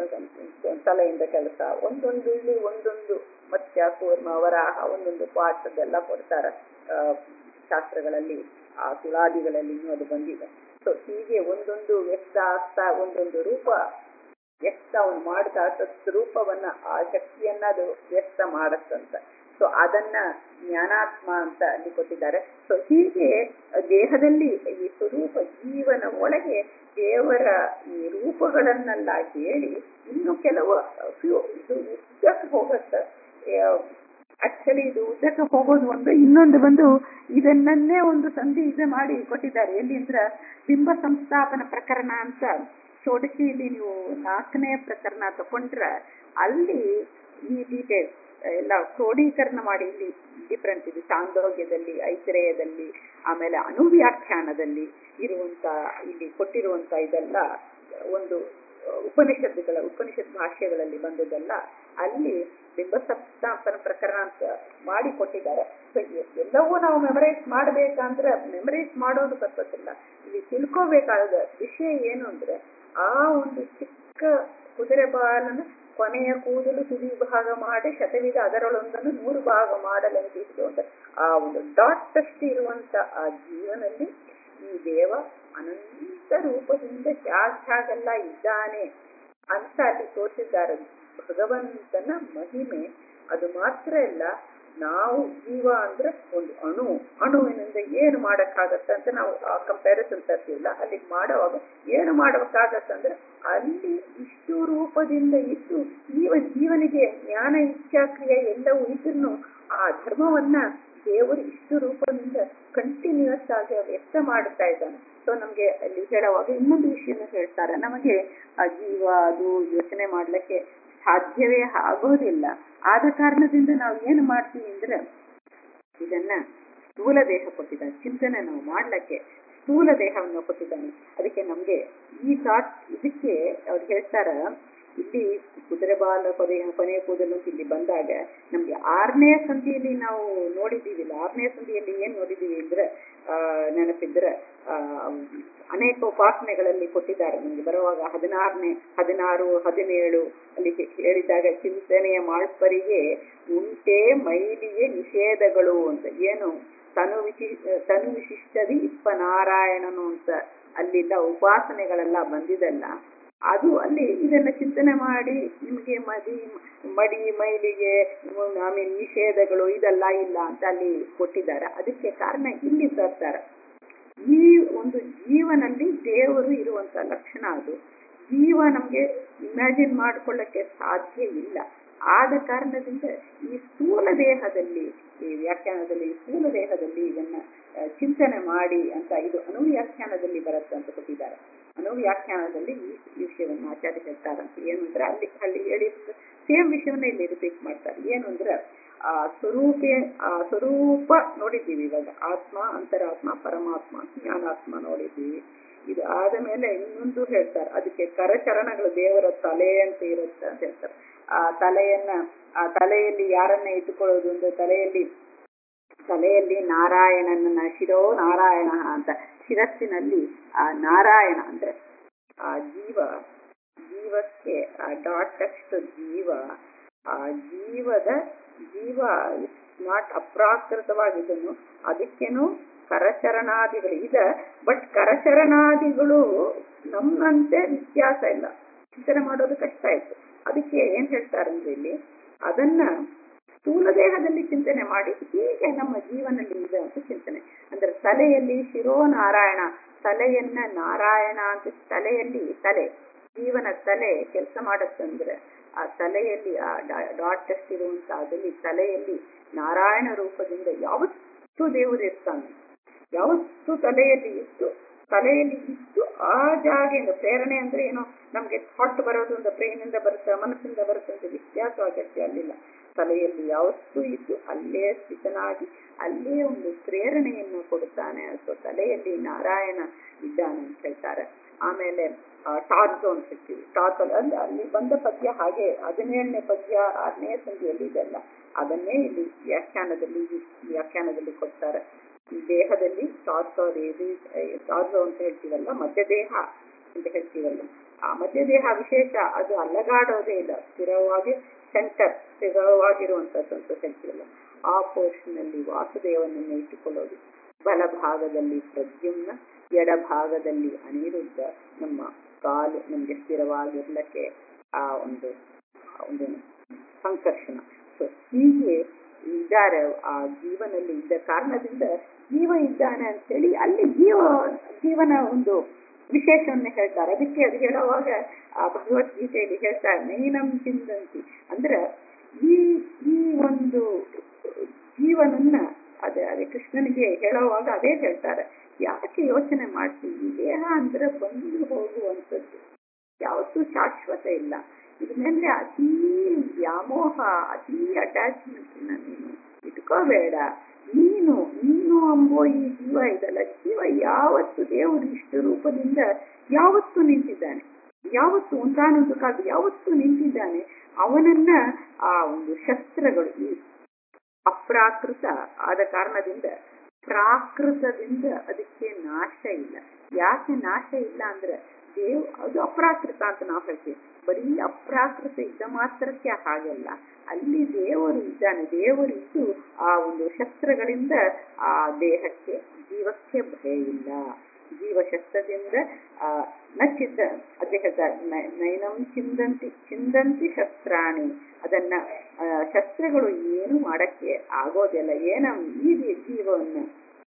ತಲೆಯಿಂದ ಕೆಲಸ ಒಂದೊಂದು ಇಲ್ಲಿ ಒಂದೊಂದು ಮತ್ಸ್ಯ ಕೂರ್ಮ ವರಾಹ ಒಂದೊಂದು ಪಾಠ ಅದೆಲ್ಲ ಕೊಡ್ತಾರ ಶಾಸ್ತ್ರಗಳಲ್ಲಿ ಆ ತುಳಾದಿಗಳಲ್ಲಿ ಇನ್ನೂ ಅದು ಬಂದಿದೆ ಸೊ ಹೀಗೆ ಒಂದೊಂದು ವ್ಯಕ್ತ ಆಗ್ತಾ ಒಂದೊಂದು ರೂಪ ವ್ಯಕ್ತ ಅವನು ಮಾಡ್ತಾ ರೂಪವನ್ನ ಆ ಶಕ್ತಿಯನ್ನ ಅದು ವ್ಯಕ್ತ ಮಾಡತ್ತಂತ ಸೊ ಅದನ್ನ ಜ್ಞಾನಾತ್ಮ ಅಂತ ಅಲ್ಲಿ ಕೊಟ್ಟಿದ್ದಾರೆ ಸೊ ಹೀಗೆ ದೇಹದಲ್ಲಿ ಈ ಸ್ವರೂಪ ಜೀವನ ಒಳಗೆ ದೇವರ ಈ ರೂಪಗಳನ್ನೆಲ್ಲ ಹೇಳಿ ಇನ್ನು ಕೆಲವು ಇದು ಉದ್ದಕ್ಕೆ ಹೋಗತ್ತೆ ಆಕ್ಚುಲಿ ಇದು ಉದ್ದಕ್ಕೆ ಹೋಗೋದು ಒಂದು ಇನ್ನೊಂದು ಬಂದು ಇದನ್ನನ್ನೇ ಒಂದು ಸಂಧಿ ಇದು ಮಾಡಿ ಕೊಟ್ಟಿದ್ದಾರೆ ಎಲ್ಲಿ ಅಂದ್ರೆ ಬಿಂಬ ಸಂಸ್ಥಾಪನ ಪ್ರಕರಣ ಅಂತ ಷೋಡಶಿಯಲ್ಲಿ ನೀವು ನಾಲ್ಕನೇ ಪ್ರಕರಣ ತಗೊಂಡ್ರೆ ಅಲ್ಲಿ ಈ ಡೀಟೇಲ್ಸ್ ಎಲ್ಲ ಕ್ರೋಢೀಕರಣ ಮಾಡಿ ಇಲ್ಲಿ ಡಿಫ್ರೆಂಟ್ ಇದೆ ಚಾಂದೋಗ್ಯದಲ್ಲಿ ಐತಿರೇಯದಲ್ಲಿ ಆಮೇಲೆ ಅನುವ್ಯಾಖ್ಯಾನದಲ್ಲಿ ಇರುವಂತ ಇಲ್ಲಿ ಕೊಟ್ಟಿರುವಂತ ಇದೆಲ್ಲ ಒಂದು ಉಪನಿಷತ್ತುಗಳ ಉಪನಿಷತ್ ಭಾಷೆಗಳಲ್ಲಿ ಬಂದದೆಲ್ಲ ಅಲ್ಲಿ ಬಿಂಬಸಪ್ತಾಪನ ಪ್ರಕರಣ ಅಂತ ಮಾಡಿ ಕೊಟ್ಟಿದ್ದಾರೆ ಎಲ್ಲವೂ ನಾವು ಮೆಮರೈಸ್ ಮಾಡ್ಬೇಕಂದ್ರೆ ಮೆಮರೈಸ್ ಮಾಡೋದು ತಪ್ಪತ್ತಿಲ್ಲ ಇಲ್ಲಿ ತಿಳ್ಕೋಬೇಕಾದ ವಿಷಯ ಏನು ಅಂದ್ರೆ ಆ ಒಂದು ಚಿಕ್ಕ ಕುದುರೆ ಬಾಲನ್ನು ಕೊನೆಯ ಕೂದಲು ತುದಿ ಭಾಗ ಮಾಡಿ ಶತವಿಧ ಅದರೊಳೊಂದನ್ನು ನೂರು ಭಾಗ ಮಾಡಲೆಂದಿದ್ದು ಅಂತ ಆ ಒಂದು ಡಾಟ್ ಅಷ್ಟು ಇರುವಂತ ಆ ಜೀವನಲ್ಲಿ ಈ ದೇವ ಅನಂತ ರೂಪದಿಂದ ಹೇಗೆಲ್ಲ ಇದ್ದಾನೆ ಅಂತ ಅಲ್ಲಿ ತೋರಿಸಿದ್ದಾರೆ ಭಗವಂತನ ಮಹಿಮೆ ಅದು ಮಾತ್ರ ಅಲ್ಲ ನಾವು ಜೀವ ಅಂದ್ರೆ ಒಂದು ಅಣು ಅಣುವಿನಿಂದ ಏನು ಮಾಡಕ್ಕಾಗತ್ತೆ ಅಂತ ನಾವು ಆ ಕಂಪ್ಯಾರಿಸನ್ ತರ್ತೀವಿಲ್ಲ ಅಲ್ಲಿ ಮಾಡುವಾಗ ಏನು ಮಾಡಬೇಕಾಗತ್ತಂದ್ರೆ ಅಲ್ಲಿ ಇಷ್ಟು ರೂಪದಿಂದ ಇದ್ದು ಜೀವ ಜೀವನಿಗೆ ಜ್ಞಾನ ಇಚ್ಛಾಕ್ರಿಯೆ ಎಲ್ಲವೂ ಇದ್ರೂ ಆ ಧರ್ಮವನ್ನ ದೇವರು ಇಷ್ಟು ರೂಪದಿಂದ ಕಂಟಿನ್ಯೂಸ್ ಆಗಿ ವ್ಯಕ್ತ ಮಾಡ್ತಾ ಇದ್ದಾನೆ ಸೊ ನಮ್ಗೆ ಅಲ್ಲಿ ಹೇಳುವಾಗ ಇನ್ನೊಂದು ವಿಷಯನ ಹೇಳ್ತಾರೆ ನಮಗೆ ಆ ಜೀವ ಅದು ಯೋಚನೆ ಮಾಡ್ಲಿಕ್ಕೆ ಸಾಧ್ಯವೇ ಆಗೋದಿಲ್ಲ ಆದ ಕಾರಣದಿಂದ ನಾವು ಏನು ಮಾಡ್ತೀವಿ ಅಂದ್ರೆ ಇದನ್ನ ಸ್ಥೂಲ ದೇಹ ಕೊಟ್ಟಿದ್ದಾನೆ ಚಿಂತನೆ ನಾವು ಮಾಡ್ಲಿಕ್ಕೆ ಸ್ಥೂಲ ದೇಹವನ್ನು ಕೊಟ್ಟಿದ್ದಾನೆ ಅದಕ್ಕೆ ನಮ್ಗೆ ಈ ಥಾಟ್ ಇದಕ್ಕೆ ಅವ್ರು ಹೇಳ್ತಾರ ಇಲ್ಲಿ ಕುದುರೆ ಬಾಲ ಕೊನೆ ಕೊನೆಯ ಕೂದಲು ಅಂತ ಇಲ್ಲಿ ಬಂದಾಗ ನಮ್ಗೆ ಆರನೇ ಸಂಧಿಯಲ್ಲಿ ನಾವು ನೋಡಿದ್ದೀವಿಲ್ಲ ಆರನೇ ಸಂಧಿಯಲ್ಲಿ ಏನ್ ನೋಡಿದೀವಿ ಅಂದ್ರೆ ಆ ನೆನಪಿದ್ರೆ ಆ ಅನೇಕ ಉಪಾಸನೆಗಳಲ್ಲಿ ಕೊಟ್ಟಿದ್ದಾರೆ ನಮ್ಗೆ ಬರುವಾಗ ಹದಿನಾರನೇ ಹದಿನಾರು ಹದಿನೇಳು ಅಲ್ಲಿ ಹೇಳಿದಾಗ ಚಿಂತನೆಯ ಮಾಳ್ಪರಿಗೆ ಉಂಟೆ ಮೈಲಿಗೆ ನಿಷೇಧಗಳು ಅಂತ ಏನು ತನು ವಿಶಿ ತನು ವಿಶಿಷ್ಟದಿ ಇಪ್ಪ ನಾರಾಯಣನು ಅಂತ ಅಲ್ಲಿಲ್ಲ ಉಪಾಸನೆಗಳೆಲ್ಲ ಬಂದಿದಲ್ಲ ಅದು ಅಲ್ಲಿ ಇದನ್ನ ಚಿಂತನೆ ಮಾಡಿ ನಿಮಗೆ ಮದಿ ಮಡಿ ಮೈಲಿಗೆ ಆಮೇಲೆ ನಿಷೇಧಗಳು ಇದೆಲ್ಲ ಇಲ್ಲ ಅಂತ ಅಲ್ಲಿ ಕೊಟ್ಟಿದ್ದಾರೆ ಅದಕ್ಕೆ ಕಾರಣ ಇಲ್ಲಿ ತರ್ತಾರೆ ಈ ಒಂದು ಜೀವನಲ್ಲಿ ದೇವರು ಇರುವಂತ ಲಕ್ಷಣ ಅದು ಜೀವ ನಮ್ಗೆ ಇಮ್ಯಾಜಿನ್ ಮಾಡ್ಕೊಳ್ಳಕ್ಕೆ ಸಾಧ್ಯ ಇಲ್ಲ ಆದ ಕಾರಣದಿಂದ ಈ ಸ್ಥೂಲ ದೇಹದಲ್ಲಿ ಈ ವ್ಯಾಖ್ಯಾನದಲ್ಲಿ ಸ್ಥೂಲ ದೇಹದಲ್ಲಿ ಇದನ್ನ ಆ, ಚಿಂತನೆ ಮಾಡಿ ಅಂತ ಇದು ಅನುವ್ಯಾಖ್ಯಾನದಲ್ಲಿ ಬರುತ್ತೆ ಅಂತ ಕೊಟ್ಟಿದ್ದಾರೆ ಅನುವ್ಯಾಖ್ಯಾನದಲ್ಲಿ ಈ ಈ ವಿಷಯವನ್ನು ಆಚಾರ್ಯ ಹೇಳ್ತಾರಂತೆ ಏನು ಅಂದ್ರೆ ಅಲ್ಲಿ ಅಲ್ಲಿ ಹೇಳಿ ಸೇಮ್ ವಿಷಯವನ್ನ ಇಲ್ಲಿ ರಿಪೀಟ್ ಮಾಡ್ತಾರೆ ಏನು ಅಂದ್ರೆ ಆ ಸ್ವರೂಪೇ ಆ ಸ್ವರೂಪ ನೋಡಿದ್ದೀವಿ ಇವಾಗ ಆತ್ಮ ಅಂತರಾತ್ಮ ಪರಮಾತ್ಮ ಜ್ಞಾನಾತ್ಮ ನೋಡಿದ್ದೀವಿ ಇದು ಆದ ಮೇಲೆ ಇನ್ನೊಂದು ಹೇಳ್ತಾರೆ ಅದಕ್ಕೆ ಕರಚರಣಗಳು ದೇವರ ತಲೆ ಅಂತ ಇರುತ್ತೆ ಅಂತ ಹೇಳ್ತಾರೆ ಆ ತಲೆಯನ್ನ ಆ ತಲೆಯಲ್ಲಿ ಯಾರನ್ನ ಇಟ್ಟುಕೊಳ್ಳೋದು ಅಂದ್ರೆ ತಲೆಯಲ್ಲಿ ತಲೆಯಲ್ಲಿ ನಾರಾಯಣನ ಶಿರೋ ನಾರಾಯಣ ಅಂತ ಶಿರಸ್ಸಿನಲ್ಲಿ ಆ ನಾರಾಯಣ ಅಂದ್ರೆ ಆ ಜೀವ ಜೀವಕ್ಕೆ ಆ ಡಾಟ್ ಅಷ್ಟು ಜೀವ ಆ ಜೀವದ ಜೀವ ನಾಟ್ ಅಪ್ರಾಕೃತವಾಗಿದ್ದನು ಅದಕ್ಕೇನು ಕರಚರಣಾದಿಗಳು ಇದೆ ಬಟ್ ಕರಚರಣಾದಿಗಳು ನಮ್ಮಂತೆ ವ್ಯತ್ಯಾಸ ಇಲ್ಲ ಚಿಂತನೆ ಮಾಡೋದು ಕಷ್ಟ ಆಯ್ತು ಅದಕ್ಕೆ ಏನ್ ಹೇಳ್ತಾರಂದ್ರೆ ಇಲ್ಲಿ ಅದನ್ನ ಸ್ಥೂಲ ದೇಹದಲ್ಲಿ ಚಿಂತನೆ ಮಾಡಿ ಹೀಗೆ ನಮ್ಮ ಜೀವನದಲ್ಲಿ ಇದೆ ಅಂತ ಚಿಂತನೆ ಅಂದ್ರೆ ತಲೆಯಲ್ಲಿ ಶಿರೋ ನಾರಾಯಣ ತಲೆಯನ್ನ ನಾರಾಯಣ ಅಂತ ತಲೆಯಲ್ಲಿ ತಲೆ ಜೀವನ ತಲೆ ಕೆಲಸ ಮಾಡತ್ತಂದ್ರೆ ಆ ತಲೆಯಲ್ಲಿ ಆ ಡಾಟ್ ಇರುವಂತ ಅದಲ್ಲಿ ತಲೆಯಲ್ಲಿ ನಾರಾಯಣ ರೂಪದಿಂದ ಯಾವತ್ತೂ ದೇವರು ಇರ್ತಾನೆ ಯಾವತ್ತೂ ತಲೆಯಲ್ಲಿ ಇತ್ತು ತಲೆಯಲ್ಲಿ ಇದ್ದು ಆ ಜಾಗೆಯಿಂದ ಪ್ರೇರಣೆ ಅಂದ್ರೆ ಏನೋ ನಮ್ಗೆ ಥಾಟ್ ಬರೋದು ಅಂತ ಬ್ರೈನ್ ಇಂದ ಬರುತ್ತೆ ಮನಸ್ಸಿಂದ ಬರುತ್ತೆ ಅಂತ ವ್ಯತ್ಯಾಸ ಅಗತ್ಯ ಅಲ್ಲಿಲ್ಲ ತಲೆಯಲ್ಲಿ ಯಾವತ್ತೂ ಇದ್ದು ಅಲ್ಲೇ ಸ್ಥಿತನಾಗಿ ಅಲ್ಲೇ ಒಂದು ಪ್ರೇರಣೆಯನ್ನು ಕೊಡುತ್ತಾನೆ ಅಥವಾ ತಲೆಯಲ್ಲಿ ನಾರಾಯಣ ಇದ್ದಾನೆ ಅಂತ ಹೇಳ್ತಾರೆ ಆಮೇಲೆ ಟಾರ್ಜೋ ಅಂತ ಹೇಳ್ತೀವಿ ಟಾರ್ಕ್ ಅಲ್ಲಿ ಅಲ್ಲಿ ಬಂದ ಪದ್ಯ ಹಾಗೆ ಹದಿನೇಳನೇ ಪದ್ಯ ಆರನೇ ಸಂಧಿಯಲ್ಲಿ ಇದೆಲ್ಲ ಅದನ್ನೇ ಇಲ್ಲಿ ವ್ಯಾಖ್ಯಾನದಲ್ಲಿ ವ್ಯಾಖ್ಯಾನದಲ್ಲಿ ಕೊಡ್ತಾರೆ ಈ ದೇಹದಲ್ಲಿ ಟಾರ್ಸೋ ರೇದಿ ಟಾರ್ಸೋ ಅಂತ ಹೇಳ್ತೀವಲ್ಲ ಮಧ್ಯ ದೇಹ ಅಂತ ಹೇಳ್ತೀವಲ್ಲ ಆ ಮಧ್ಯ ದೇಹ ವಿಶೇಷ ಅದು ಅಲ್ಲಗಾಡೋದೇ ಇಲ್ಲ ಸ್ಥಿರವಾಗಿ ಸೆಂಟರ್ ಸ್ಥಿರವಾಗಿರುವಂತದ್ದು ಅಂತ ಹೇಳ್ತೀವಲ್ಲ ಆ ಪೋರ್ಷನ್ ಅಲ್ಲಿ ವಾಸುದೇವನನ್ನು ಇಟ್ಟುಕೊಳ್ಳೋದು ಬಲಭಾಗದಲ್ಲಿ ಪ್ರದ್ಯುಮ್ನ ಎಡಭಾಗದಲ್ಲಿ ಅನಿರುದ್ಧ ನಮ್ಮ ಕಾಲು ನಮ್ಗೆ ಸ್ಥಿರವಾಗಿರ್ಲಕ್ಕೆ ಆ ಒಂದು ಒಂದು ಸಂಕರ್ಷಣ ಸೊ ಹೀಗೆ ಇದ್ದಾರೆ ಆ ಜೀವನಲ್ಲಿ ಇದ್ದ ಕಾರಣದಿಂದ ಜೀವ ಇದ್ದಾನೆ ಅಂತ ಹೇಳಿ ಅಲ್ಲಿ ಜೀವ ಜೀವನ ಒಂದು ವಿಶೇಷವನ್ನ ಹೇಳ್ತಾರೆ ಅದಕ್ಕೆ ಅದು ಹೇಳುವಾಗ ಆ ಭಗವದ್ಗೀತೆಯಲ್ಲಿ ಹೇಳ್ತಾರೆ ನೈನಂ ಚಿಂದಂತಿ ಅಂದ್ರೆ ಈ ಈ ಒಂದು ಜೀವನನ್ನ ಅದೇ ಅದೇ ಕೃಷ್ಣನಿಗೆ ಹೇಳುವಾಗ ಅದೇ ಹೇಳ್ತಾರೆ ಯಾಕೆ ಯೋಚನೆ ಮಾಡ್ತೀವಿ ಈ ದೇಹ ಅಂದ್ರೆ ಬಂದು ಹೋಗುವಂಥದ್ದು ಯಾವತ್ತೂ ಶಾಶ್ವತ ಇಲ್ಲ ಇದ್ರ ಮೇಲೆ ಅತೀ ವ್ಯಾಮೋಹ ಅತೀ ಅಟ್ಯಾಚ್ಮೆಂಟ್ ನೀನು ಇಟ್ಕೋಬೇಡ ನೀನು ನೀನು ಅಂಬೋ ಈ ಜೀವ ಇದಲ್ಲ ಜೀವ ಯಾವತ್ತು ದೇವರು ಇಷ್ಟು ರೂಪದಿಂದ ಯಾವತ್ತು ನಿಂತಿದ್ದಾನೆ ಯಾವತ್ತು ಒಂದಾನೊಂದು ಕಾಲ ಯಾವತ್ತು ನಿಂತಿದ್ದಾನೆ ಅವನನ್ನ ಆ ಒಂದು ಶಸ್ತ್ರಗಳು ಈ ಅಪ್ರಾಕೃತ ಆದ ಕಾರಣದಿಂದ ಪ್ರಾಕೃತದಿಂದ ಅದಕ್ಕೆ ನಾಶ ಇಲ್ಲ ಯಾಕೆ ನಾಶ ಇಲ್ಲ ಅಂದ್ರೆ ದೇವ್ ಅದು ಅಪ್ರಾಕೃತ ಅಂತ ನಾವು ಹೇಳ್ತೀವಿ ಬರೀ ಅಪ್ರಾಕೃತ ಇದ್ದ ಮಾತ್ರಕ್ಕೆ ಹಾಗಲ್ಲ ಅಲ್ಲಿ ದೇವರು ಇದ್ದಾನೆ ದೇವರಿದ್ದು ಆ ಒಂದು ಶಸ್ತ್ರಗಳಿಂದ ಆ ದೇಹಕ್ಕೆ ಜೀವಕ್ಕೆ ಭಯ ಇಲ್ಲ ಜೀವಶಸ್ತ್ರದಿಂದ ಆ ನಚ್ಚಿದ್ದ ಅದೇ ಹೇಳ್ತಾರೆ ನೈನಂ ಚಿಂದಂತಿ ಚಿಂದಂತಿ ಶಸ್ತ್ರಾಣಿ ಅದನ್ನ ಶಸ್ತ್ರಗಳು ಏನು ಮಾಡಕ್ಕೆ ಆಗೋದಿಲ್ಲ ಏನ ಈ ಜೀವವನ್ನು